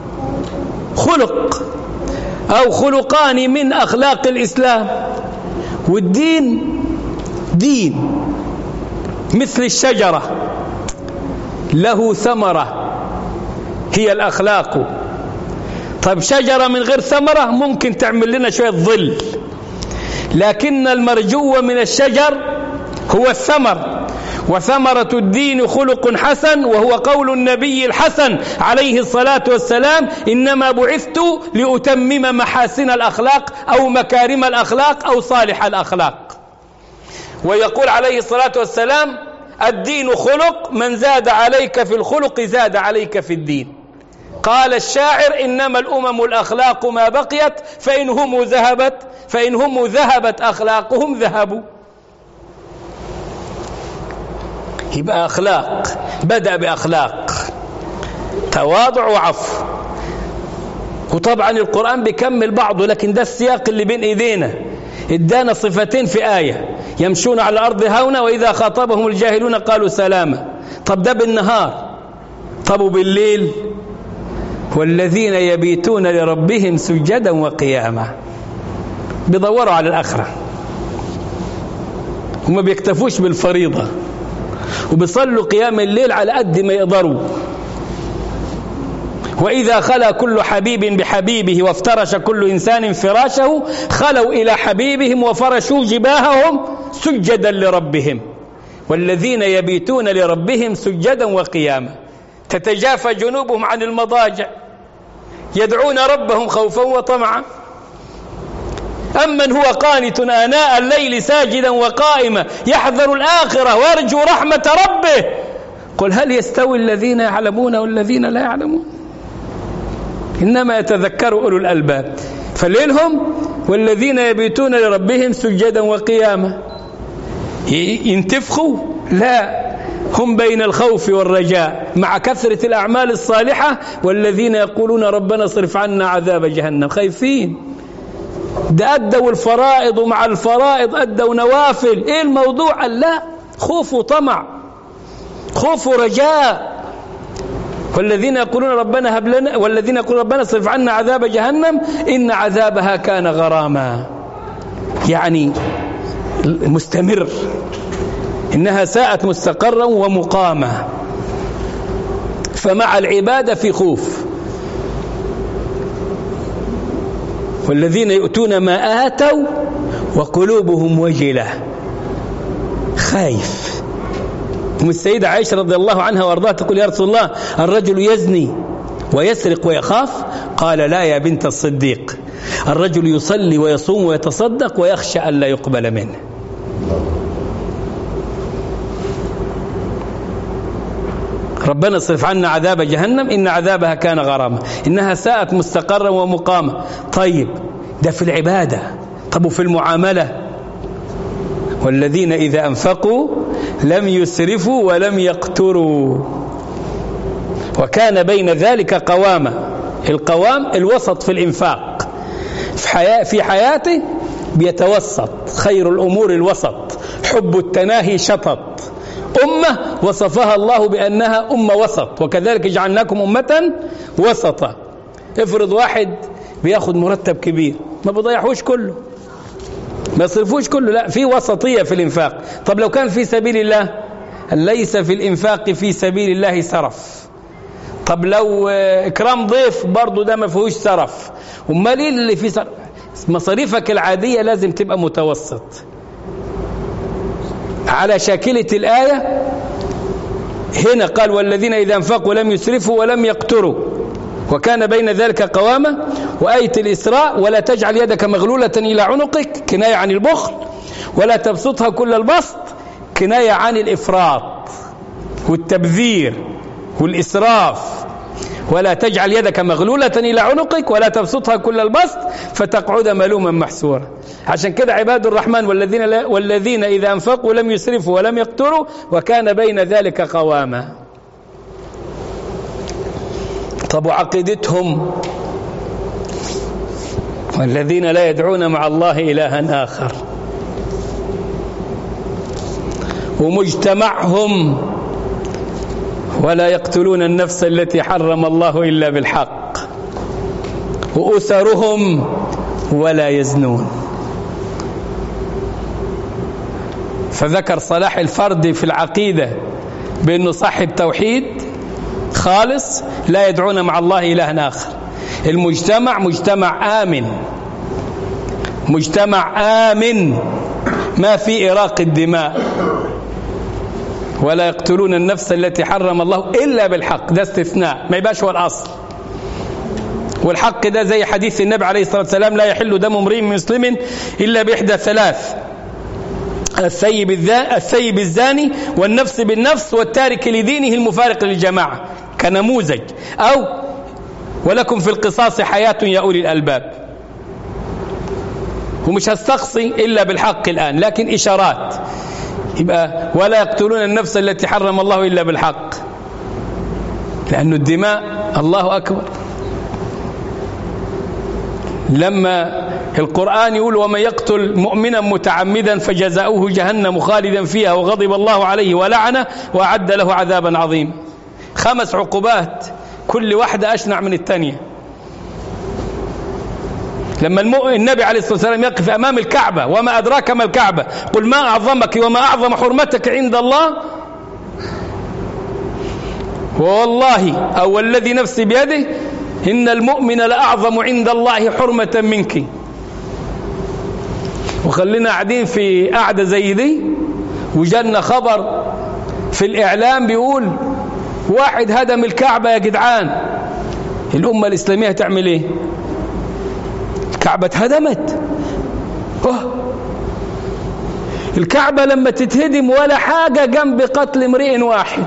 خلق أو خلقان من أخلاق الإسلام والدين دين مثل الشجرة له ثمرة هي الأخلاق طيب شجرة من غير ثمرة ممكن تعمل لنا شوية ظل لكن المرجو من الشجر هو الثمر وثمرة الدين خلق حسن وهو قول النبي الحسن عليه الصلاة والسلام إنما بعثت لأتمم محاسن الأخلاق أو مكارم الأخلاق أو صالح الأخلاق ويقول عليه الصلاة والسلام الدين خلق من زاد عليك في الخلق زاد عليك في الدين قال الشاعر إنما الأمم الأخلاق ما بقيت فإن هم ذهبت فإن هم ذهبت أخلاقهم ذهبوا يبقى أخلاق بدأ بأخلاق تواضع وعفو وطبعا القرآن بيكمل بعضه لكن ده السياق اللي بين إيدينا ادانا صفتين في آية يمشون على الأرض هونا وإذا خاطبهم الجاهلون قالوا سلاما طب ده بالنهار طب وبالليل والذين يبيتون لربهم سجدا وقياما بيدوروا على الآخرة وما بيكتفوش بالفريضة وبيصلوا قيام الليل على قد ما يقدروا وإذا خلا كل حبيب بحبيبه وافترش كل إنسان فراشه خلوا إلى حبيبهم وفرشوا جباههم سجدا لربهم والذين يبيتون لربهم سجدا وقياما تتجافى جنوبهم عن المضاجع يدعون ربهم خوفا وطمعا أمن هو قانت آناء الليل ساجدا وقائما يحذر الآخرة ويرجو رحمة ربه قل هل يستوي الذين يعلمون والذين لا يعلمون إنما يتذكر أولو الألباب فليلهم والذين يبيتون لربهم سجدا وقياما ينتفخوا لا هم بين الخوف والرجاء مع كثرة الأعمال الصالحة والذين يقولون ربنا اصرف عنا عذاب جهنم خايفين ده أدوا الفرائض ومع الفرائض أدوا نوافل إيه الموضوع قال لا خوف وطمع خوف ورجاء والذين يقولون ربنا هب لنا والذين يقولون ربنا اصرف عنا عذاب جهنم إن عذابها كان غراما يعني مستمر إنها ساءت مستقرا ومقامة فمع العبادة في خوف والذين يؤتون ما آتوا وقلوبهم وجلة خايف أم السيدة عائشة رضي الله عنها وارضاها تقول يا رسول الله الرجل يزني ويسرق ويخاف قال لا يا بنت الصديق الرجل يصلي ويصوم ويتصدق ويخشى أن لا يقبل منه ربنا اصرف عنا عذاب جهنم إن عذابها كان غراما إنها ساءت مستقرا ومقاما طيب ده في العبادة طب وفي المعاملة والذين إذا أنفقوا لم يسرفوا ولم يقتروا وكان بين ذلك قواما القوام الوسط في الإنفاق في, حياة في حياته بيتوسط خير الأمور الوسط حب التناهي شطط أمة وصفها الله بأنها أمة وسط وكذلك جعلناكم أمة وسطا افرض واحد بياخد مرتب كبير ما بيضيعوش كله ما يصرفوش كله لا في وسطية في الإنفاق طب لو كان في سبيل الله ليس في الإنفاق في سبيل الله سرف طب لو إكرام ضيف برضه ده ما فيهوش سرف امال ايه اللي فيه سرف مصاريفك العادية لازم تبقى متوسط على شاكلة الآية هنا قال والذين إذا انفقوا لم يسرفوا ولم يقتروا وكان بين ذلك قوامة وآية الإسراء ولا تجعل يدك مغلولة إلى عنقك كناية عن البخل ولا تبسطها كل البسط كناية عن الإفراط والتبذير والإسراف ولا تجعل يدك مغلولة إلى عنقك ولا تبسطها كل البسط فتقعد ملوما محسورا عشان كده عباد الرحمن والذين, والذين إذا أنفقوا لم يسرفوا ولم يقتروا وكان بين ذلك قواما طب وعقيدتهم والذين لا يدعون مع الله إلها آخر ومجتمعهم ولا يقتلون النفس التي حرم الله إلا بالحق وأسرهم ولا يزنون فذكر صلاح الفرد في العقيدة بأنه صاحب توحيد خالص لا يدعون مع الله إلها آخر المجتمع مجتمع آمن مجتمع آمن ما في إراق الدماء ولا يقتلون النفس التي حرم الله إلا بالحق ده استثناء ما يبقاش هو الأصل والحق ده زي حديث النبي عليه الصلاة والسلام لا يحل دم امرئ مسلم إلا بإحدى ثلاث الثيب, الثيب الزاني والنفس بالنفس والتارك لدينه المفارق للجماعة كنموذج أو ولكم في القصاص حياة يا أولي الألباب ومش هستقصي إلا بالحق الآن لكن إشارات يبقى ولا يقتلون النفس التي حرم الله إلا بالحق لأن الدماء الله أكبر لما القرآن يقول ومن يقتل مؤمنا متعمدا فجزاؤه جهنم خالدا فيها وغضب الله عليه ولعنه وأعد له عذابا عظيما خمس عقوبات كل واحدة أشنع من الثانية لما النبي عليه الصلاة والسلام يقف أمام الكعبة وما أدراك ما الكعبة قل ما أعظمك وما أعظم حرمتك عند الله والله أو الذي نفسي بيده إن المؤمن لأعظم عند الله حرمة منك وخلينا قاعدين في قعدة زي دي وجالنا خبر في الإعلام بيقول واحد هدم الكعبة يا جدعان الأمة الإسلامية هتعمل إيه الكعبة اتهدمت أوه. الكعبة لما تتهدم ولا حاجة جنب قتل امرئ واحد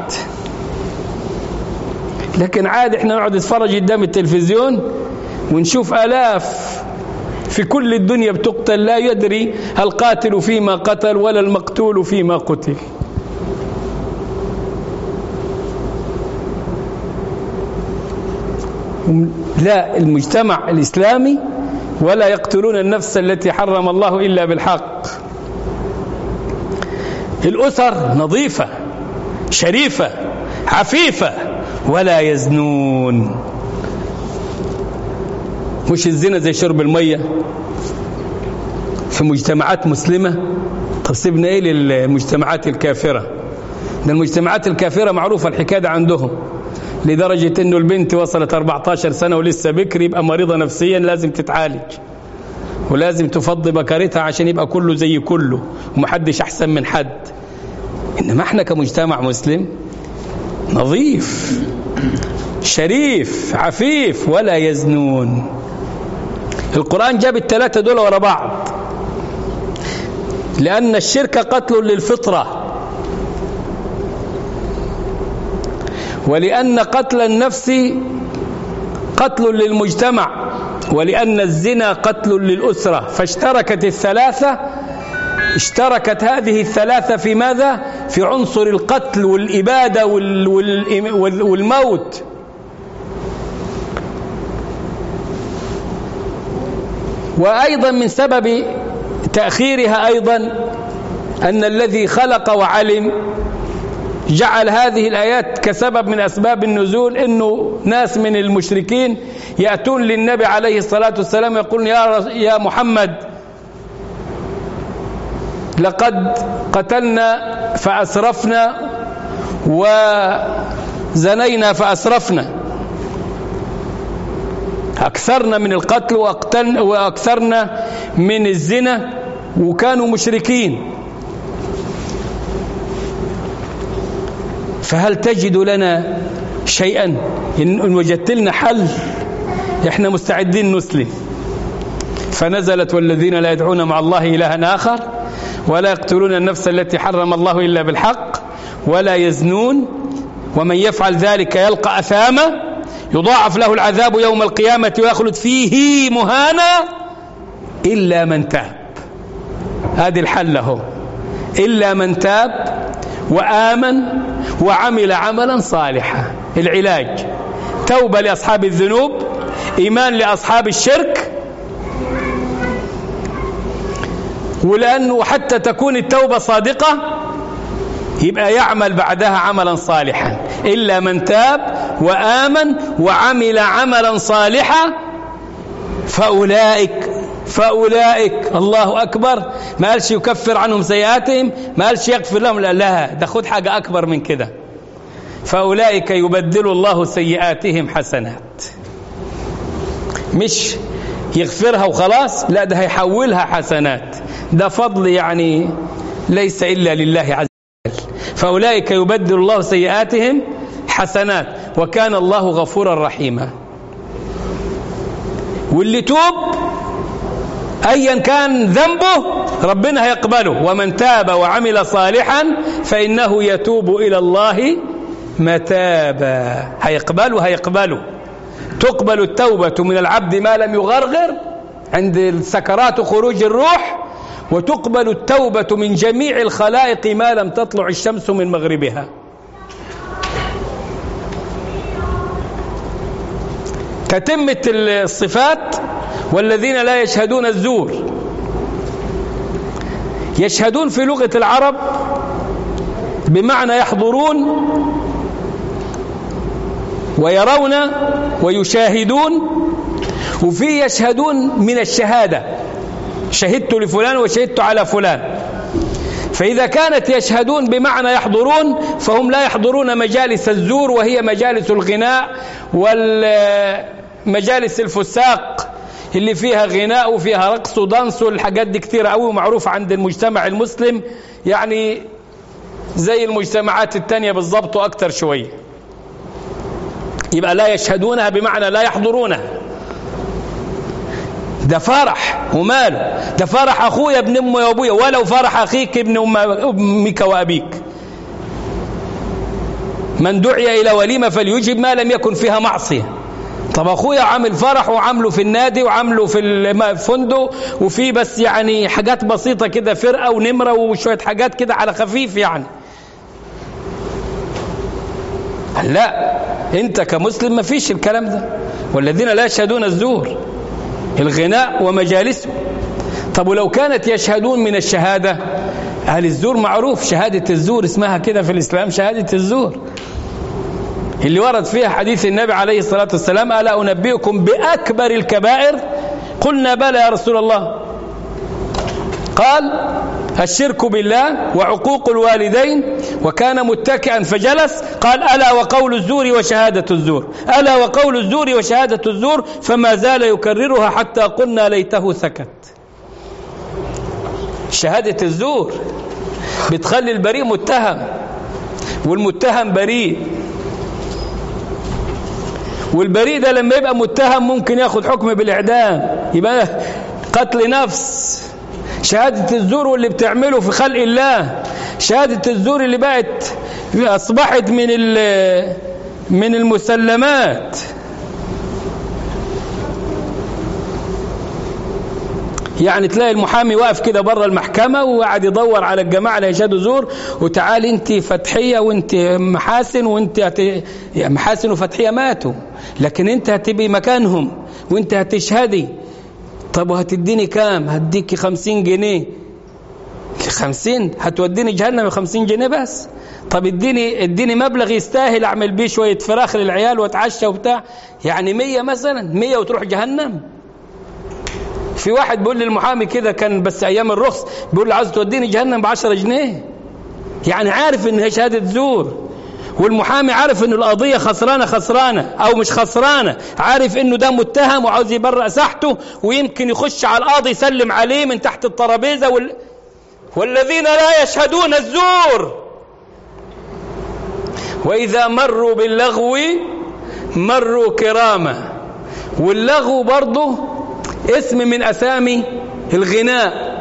لكن عادي احنا نقعد نتفرج قدام التلفزيون ونشوف آلاف في كل الدنيا بتقتل لا يدري القاتل فيما قتل ولا المقتول فيما قتل لا المجتمع الإسلامي ولا يقتلون النفس التي حرم الله إلا بالحق الأسر نظيفة شريفة عفيفة ولا يزنون مش الزنا زي شرب المية في مجتمعات مسلمة طب سيبنا ايه للمجتمعات الكافرة ده المجتمعات الكافرة معروفة الحكاية ده عندهم لدرجة انه البنت وصلت 14 سنة ولسه بكر يبقى مريضة نفسيا لازم تتعالج ولازم تفضي بكرتها عشان يبقى كله زي كله ومحدش احسن من حد انما احنا كمجتمع مسلم نظيف شريف عفيف ولا يزنون القرآن جاب الثلاثة دول ورا بعض لأن الشرك قتل للفطرة ولأن قتل النفس قتل للمجتمع ولأن الزنا قتل للأسرة فاشتركت الثلاثة اشتركت هذه الثلاثة في ماذا؟ في عنصر القتل والإبادة والموت وأيضا من سبب تأخيرها أيضا أن الذي خلق وعلم جعل هذه الآيات كسبب من أسباب النزول أنه ناس من المشركين يأتون للنبي عليه الصلاة والسلام يقولون يا, يا محمد لقد قتلنا فأسرفنا وزنينا فأسرفنا أكثرنا من القتل وأكثرنا من الزنا وكانوا مشركين فهل تجد لنا شيئا إن وجدت لنا حل إحنا مستعدين نسلم فنزلت والذين لا يدعون مع الله إلها آخر ولا يقتلون النفس التي حرم الله إلا بالحق ولا يزنون ومن يفعل ذلك يلقى أثاما يضاعف له العذاب يوم القيامة ويخلد فيه مهانا إلا من تاب هذه الحل له إلا من تاب وآمن وعمل عملا صالحا العلاج توبة لأصحاب الذنوب إيمان لأصحاب الشرك ولأنه حتى تكون التوبة صادقة يبقى يعمل بعدها عملا صالحا إلا من تاب وآمن وعمل عملا صالحا فأولئك فأولئك الله أكبر ما قالش يكفر عنهم سيئاتهم ما قالش يغفر لهم لا لا ده خد حاجة أكبر من كده فأولئك يبدل الله سيئاتهم حسنات مش يغفرها وخلاص لا ده هيحولها حسنات ده فضل يعني ليس إلا لله عز وجل فأولئك يبدل الله سيئاتهم حسنات وكان الله غفورا رحيما واللي توب أيا كان ذنبه ربنا هيقبله ومن تاب وعمل صالحا فإنه يتوب إلى الله متابا هيقبله هيقبله تقبل التوبة من العبد ما لم يغرغر عند سكرات خروج الروح وتقبل التوبة من جميع الخلائق ما لم تطلع الشمس من مغربها تتمة الصفات والذين لا يشهدون الزور يشهدون في لغة العرب بمعنى يحضرون ويرون ويشاهدون وفي يشهدون من الشهادة شهدت لفلان وشهدت على فلان فإذا كانت يشهدون بمعنى يحضرون فهم لا يحضرون مجالس الزور وهي مجالس الغناء والمجالس الفساق اللي فيها غناء وفيها رقص ودانس والحاجات دي كتير قوي ومعروفة عند المجتمع المسلم يعني زي المجتمعات التانية بالضبط وأكتر شوية يبقى لا يشهدونها بمعنى لا يحضرونها ده فرح وماله ده فرح أخويا ابن أمي وأبويا ولو فرح أخيك ابن أمك وأبيك من دعي إلى وليمة فليجب ما لم يكن فيها معصية طب أخويا عامل فرح وعامله في النادي وعامله في الفندق وفي بس يعني حاجات بسيطة كده فرقة ونمرة وشوية حاجات كده على خفيف يعني لا انت كمسلم ما فيش الكلام ده والذين لا يشهدون الزور الغناء ومجالسه طب ولو كانت يشهدون من الشهادة أهل الزور معروف شهادة الزور اسمها كده في الإسلام شهادة الزور اللي ورد فيها حديث النبي عليه الصلاة والسلام ألا أنبئكم بأكبر الكبائر قلنا بلى يا رسول الله قال الشرك بالله وعقوق الوالدين وكان متكئا فجلس قال ألا وقول الزور وشهادة الزور ألا وقول الزور وشهادة الزور فما زال يكررها حتى قلنا ليته سكت شهادة الزور بتخلي البريء متهم والمتهم بريء والبريء ده لما يبقى متهم ممكن ياخد حكم بالإعدام يبقى قتل نفس شهادة الزور واللي بتعمله في خلق الله شهادة الزور اللي بقت أصبحت من من المسلمات يعني تلاقي المحامي واقف كده بره المحكمة وقاعد يدور على الجماعة اللي هيشهدوا زور وتعالي انت فتحية وانت محاسن وانت هت... يعني محاسن وفتحية ماتوا لكن انت هتبقي مكانهم وانت هتشهدي طب وهتديني كام هديكي خمسين جنيه خمسين هتوديني جهنم خمسين جنيه بس طب اديني اديني مبلغ يستاهل اعمل بيه شويه فراخ للعيال واتعشى وبتاع يعني مية مثلا مية وتروح جهنم في واحد بيقول للمحامي كده كان بس ايام الرخص بيقول له عايز توديني جهنم ب 10 جنيه يعني عارف ان هي شهاده زور والمحامي عارف ان القضيه خسرانه خسرانه او مش خسرانه عارف انه ده متهم وعاوز يبرأ ساحته ويمكن يخش على القاضي يسلم عليه من تحت الترابيزه وال... والذين لا يشهدون الزور واذا مروا باللغو مروا كرامه واللغو برضه اسم من اسامي الغناء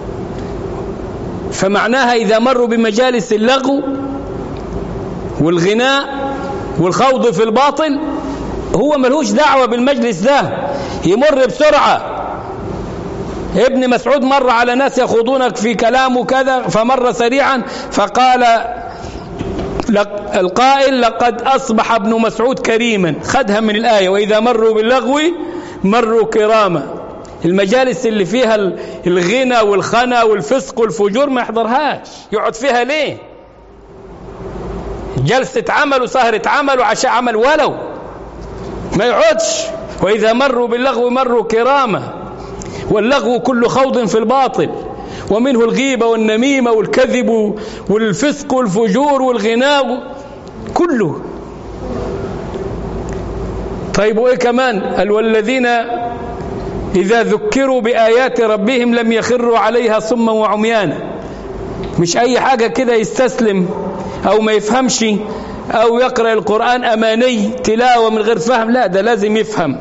فمعناها اذا مروا بمجالس اللغو والغناء والخوض في الباطل هو ملهوش دعوة بالمجلس ده يمر بسرعة ابن مسعود مر على ناس يخوضونك في كلام كذا فمر سريعا فقال القائل لقد أصبح ابن مسعود كريما خدها من الآية وإذا مروا باللغو مروا كراما المجالس اللي فيها الغنى والخنا والفسق والفجور ما يحضرهاش يقعد فيها ليه جلسة عمل وسهرة عمل وعشاء عمل ولو ما يقعدش وإذا مروا باللغو مروا كرامة واللغو كل خوض في الباطل ومنه الغيبة والنميمة والكذب والفسق والفجور والغناء كله طيب وإيه كمان قال والذين إذا ذكروا بآيات ربهم لم يخروا عليها صما وعميانا مش أي حاجة كده يستسلم أو ما يفهمش أو يقرأ القرآن أماني تلاوة من غير فهم لا ده لازم يفهم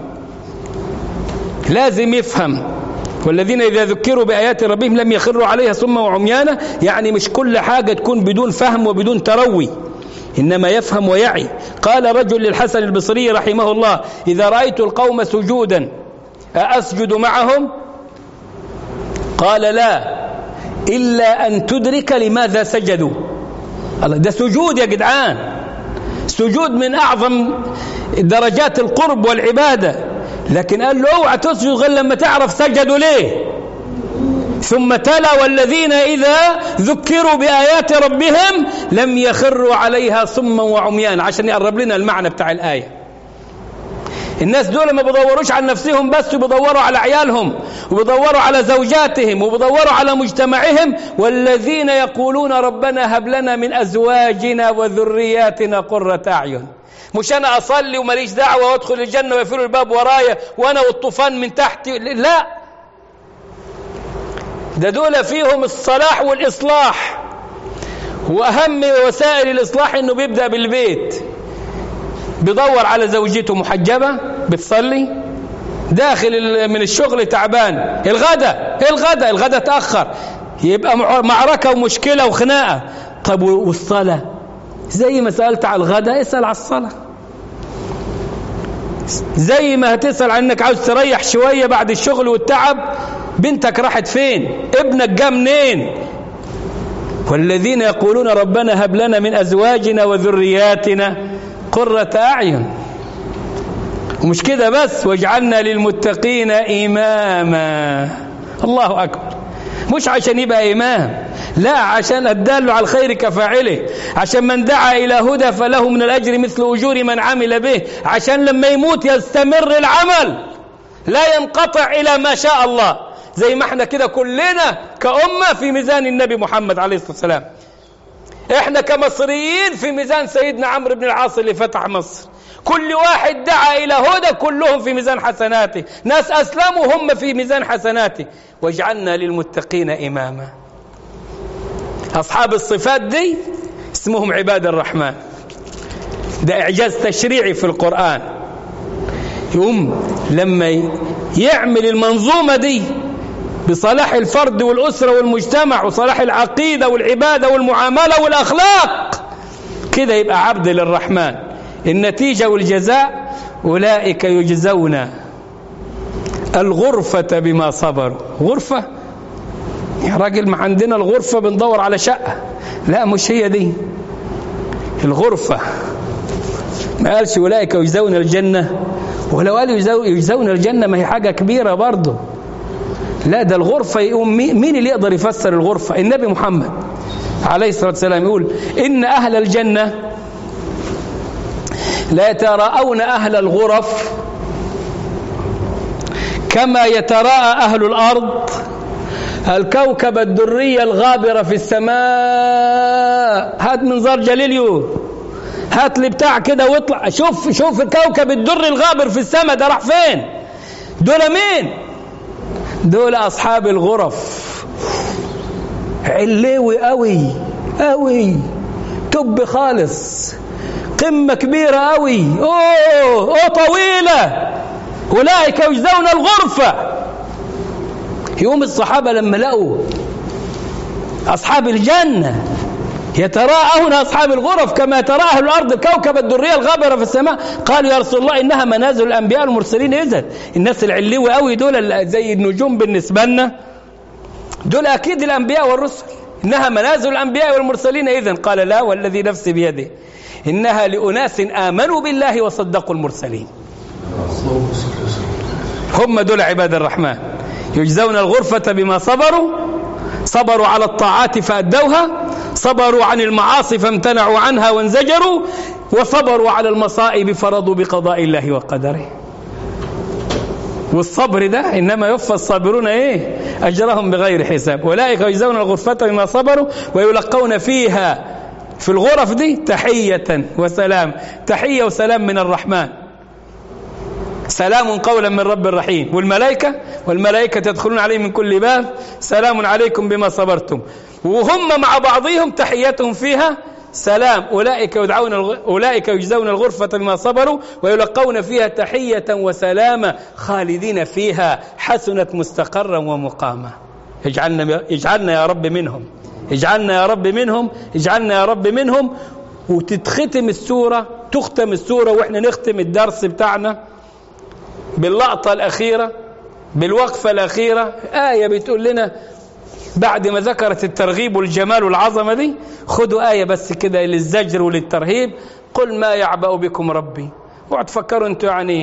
لازم يفهم والذين إذا ذكروا بآيات ربهم لم يخروا عليها صما وعميانا يعني مش كل حاجة تكون بدون فهم وبدون تروي إنما يفهم ويعي قال رجل للحسن البصري رحمه الله إذا رأيت القوم سجودا أأسجد معهم قال لا إلا أن تدرك لماذا سجدوا الله ده سجود يا جدعان سجود من أعظم درجات القرب والعبادة لكن قال له اوعى تسجد غير لما تعرف سجدوا ليه ثم تلا والذين إذا ذكروا بآيات ربهم لم يخروا عليها صما وعميانا عشان يقرب لنا المعنى بتاع الآية الناس دول ما بيدوروش على نفسهم بس وبيدوروا على عيالهم وبيدوروا على زوجاتهم وبيدوروا على مجتمعهم والذين يقولون ربنا هب لنا من أزواجنا وذرياتنا قرة أعين مش أنا أصلي وماليش دعوة وأدخل الجنة ويقفلوا الباب ورايا وأنا والطوفان من تحت لا ده دول فيهم الصلاح والإصلاح وأهم وسائل الإصلاح إنه بيبدأ بالبيت بيدور على زوجته محجبة بتصلي داخل من الشغل تعبان الغدا الغدا الغدا تأخر يبقى معركة ومشكلة وخناقة طب والصلاة زي ما سألت على الغدا اسأل على الصلاة زي ما هتسأل عنك عاوز تريح شوية بعد الشغل والتعب بنتك راحت فين ابنك جا منين والذين يقولون ربنا هب لنا من أزواجنا وذرياتنا قرة أعين ومش كده بس واجعلنا للمتقين إماما الله أكبر مش عشان يبقى إمام لا عشان الدال على الخير كفاعله عشان من دعا إلى هدى فله من الأجر مثل أجور من عمل به عشان لما يموت يستمر العمل لا ينقطع إلى ما شاء الله زي ما احنا كده كلنا كأمة في ميزان النبي محمد عليه الصلاة والسلام احنا كمصريين في ميزان سيدنا عمرو بن العاص اللي فتح مصر كل واحد دعا إلى هدى كلهم في ميزان حسناته ناس أسلموا هم في ميزان حسناته واجعلنا للمتقين إماما أصحاب الصفات دي اسمهم عباد الرحمن ده إعجاز تشريعي في القرآن يقوم لما يعمل المنظومة دي بصلاح الفرد والأسرة والمجتمع وصلاح العقيدة والعبادة والمعاملة والأخلاق كده يبقى عبد للرحمن النتيجة والجزاء أولئك يجزون الغرفة بما صبروا غرفة يا راجل ما عندنا الغرفة بندور على شقة لا مش هي دي الغرفة ما قالش أولئك يجزون الجنة ولو قالوا يجزون الجنة ما هي حاجة كبيرة برضه لا ده الغرفة يقوم مين اللي يقدر يفسر الغرفة النبي محمد عليه الصلاة والسلام يقول إن أهل الجنة لا يتراءون أهل الغرف كما يتراءى أهل الأرض الكوكب الدري الغابرة في السماء هات منظار جاليليو هات لي بتاع كده واطلع شوف شوف الكوكب الدري الغابر في السماء ده راح فين دول مين دول أصحاب الغرف علوي قوي قوي تب خالص قمة كبيرة قوي أوه, أوه طويلة أولئك يجزون الغرفة يوم الصحابة لما لقوا أصحاب الجنة يتراءون أصحاب الغرف كما ترى أهل الأرض الكوكب الدرية الغابرة في السماء قالوا يا رسول الله إنها منازل الأنبياء المرسلين إذن الناس العلوي قوي دول زي النجوم بالنسبة لنا دول أكيد الأنبياء والرسل إنها منازل الأنبياء والمرسلين إذن قال لا والذي نفسي بيده إنها لأناس آمنوا بالله وصدقوا المرسلين هم دول عباد الرحمن يجزون الغرفة بما صبروا صبروا على الطاعات فأدوها صبروا عن المعاصي فامتنعوا عنها وانزجروا وصبروا على المصائب فرضوا بقضاء الله وقدره والصبر ده إنما يوفى الصابرون إيه أجرهم بغير حساب أولئك يجزون الغرفة بما صبروا ويلقون فيها في الغرف دي تحية وسلام تحية وسلام من الرحمن سلام قولا من رب الرحيم والملائكة والملائكة يدخلون عليه من كل باب سلام عليكم بما صبرتم وهم مع بعضهم تحيتهم فيها سلام أولئك يدعون أولئك يجزون الغرفة بما صبروا ويلقون فيها تحية وسلاما خالدين فيها حسنت مستقرا ومقاما اجعلنا اجعلنا يا رب منهم اجعلنا يا رب منهم اجعلنا يا رب منهم وتتختم السورة تختم السورة واحنا نختم الدرس بتاعنا باللقطة الأخيرة بالوقفة الأخيرة آية بتقول لنا بعد ما ذكرت الترغيب والجمال والعظمة دي خدوا آية بس كده للزجر وللترهيب قل ما يعبأ بكم ربي اوعوا تفكروا انتوا يعني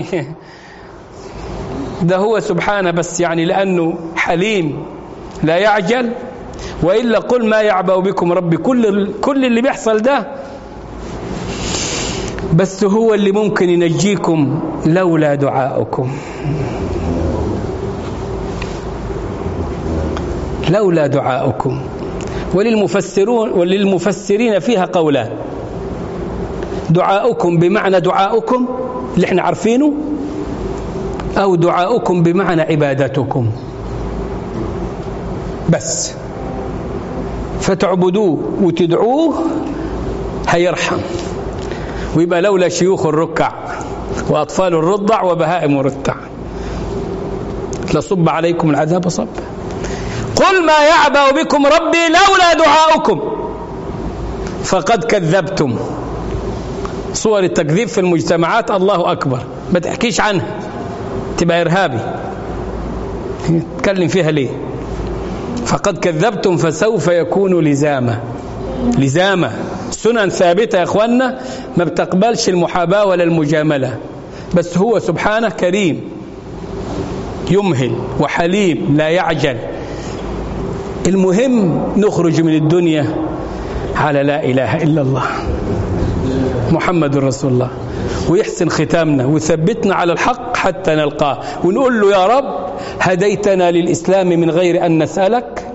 ده هو سبحانه بس يعني لأنه حليم لا يعجل وإلا قل ما يعبأ بكم ربي كل كل اللي بيحصل ده بس هو اللي ممكن ينجيكم لولا دعاؤكم لولا دعاؤكم وللمفسرون وللمفسرين فيها قولان دعاؤكم بمعنى دعاؤكم اللي احنا عارفينه أو دعاؤكم بمعنى عبادتكم بس فتعبدوه وتدعوه هيرحم ويبقى لولا شيوخ الركع وأطفال الرضع وبهائم الرتع لصب عليكم العذاب صب قل ما يعبأ بكم ربي لولا دعاؤكم فقد كذبتم صور التكذيب في المجتمعات الله أكبر ما تحكيش عنها تبقى إرهابي تكلم فيها ليه فقد كذبتم فسوف يكون لزاما لزاما سنن ثابتة يا أخوانا ما بتقبلش المحاباة ولا المجاملة بس هو سبحانه كريم يمهل وحليم لا يعجل المهم نخرج من الدنيا على لا إله إلا الله محمد رسول الله ويحسن ختامنا ويثبتنا على الحق حتى نلقاه ونقول له يا رب هديتنا للإسلام من غير أن نسألك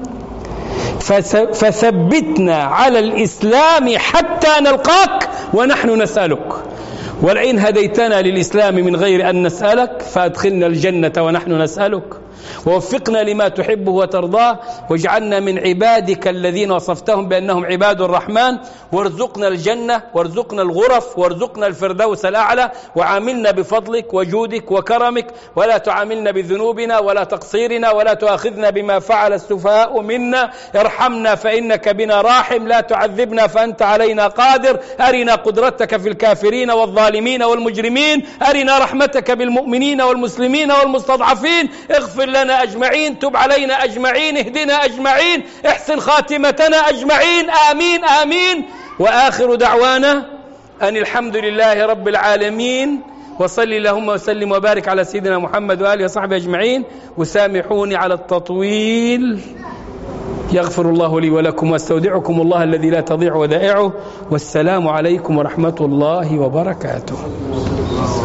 فثبتنا على الإسلام حتى نلقاك ونحن نسألك ولئن هديتنا للإسلام من غير أن نسألك فأدخلنا الجنة ونحن نسألك ووفقنا لما تحبه وترضاه واجعلنا من عبادك الذين وصفتهم بأنهم عباد الرحمن وارزقنا الجنة وارزقنا الغرف وارزقنا الفردوس الأعلى وعاملنا بفضلك وجودك وكرمك ولا تعاملنا بذنوبنا ولا تقصيرنا ولا تؤاخذنا بما فعل السفهاء منا ارحمنا فإنك بنا راحم لا تعذبنا فأنت علينا قادر أرنا قدرتك في الكافرين والظالمين والمجرمين أرنا رحمتك بالمؤمنين والمسلمين والمستضعفين اغفر لنا أجمعين تب علينا أجمعين اهدنا أجمعين احسن خاتمتنا أجمعين آمين آمين وآخر دعوانا أن الحمد لله رب العالمين وصلي اللهم وسلم وبارك على سيدنا محمد وآله وصحبه أجمعين وسامحوني على التطويل يغفر الله لي ولكم واستودعكم الله الذي لا تضيع ودائعه والسلام عليكم ورحمة الله وبركاته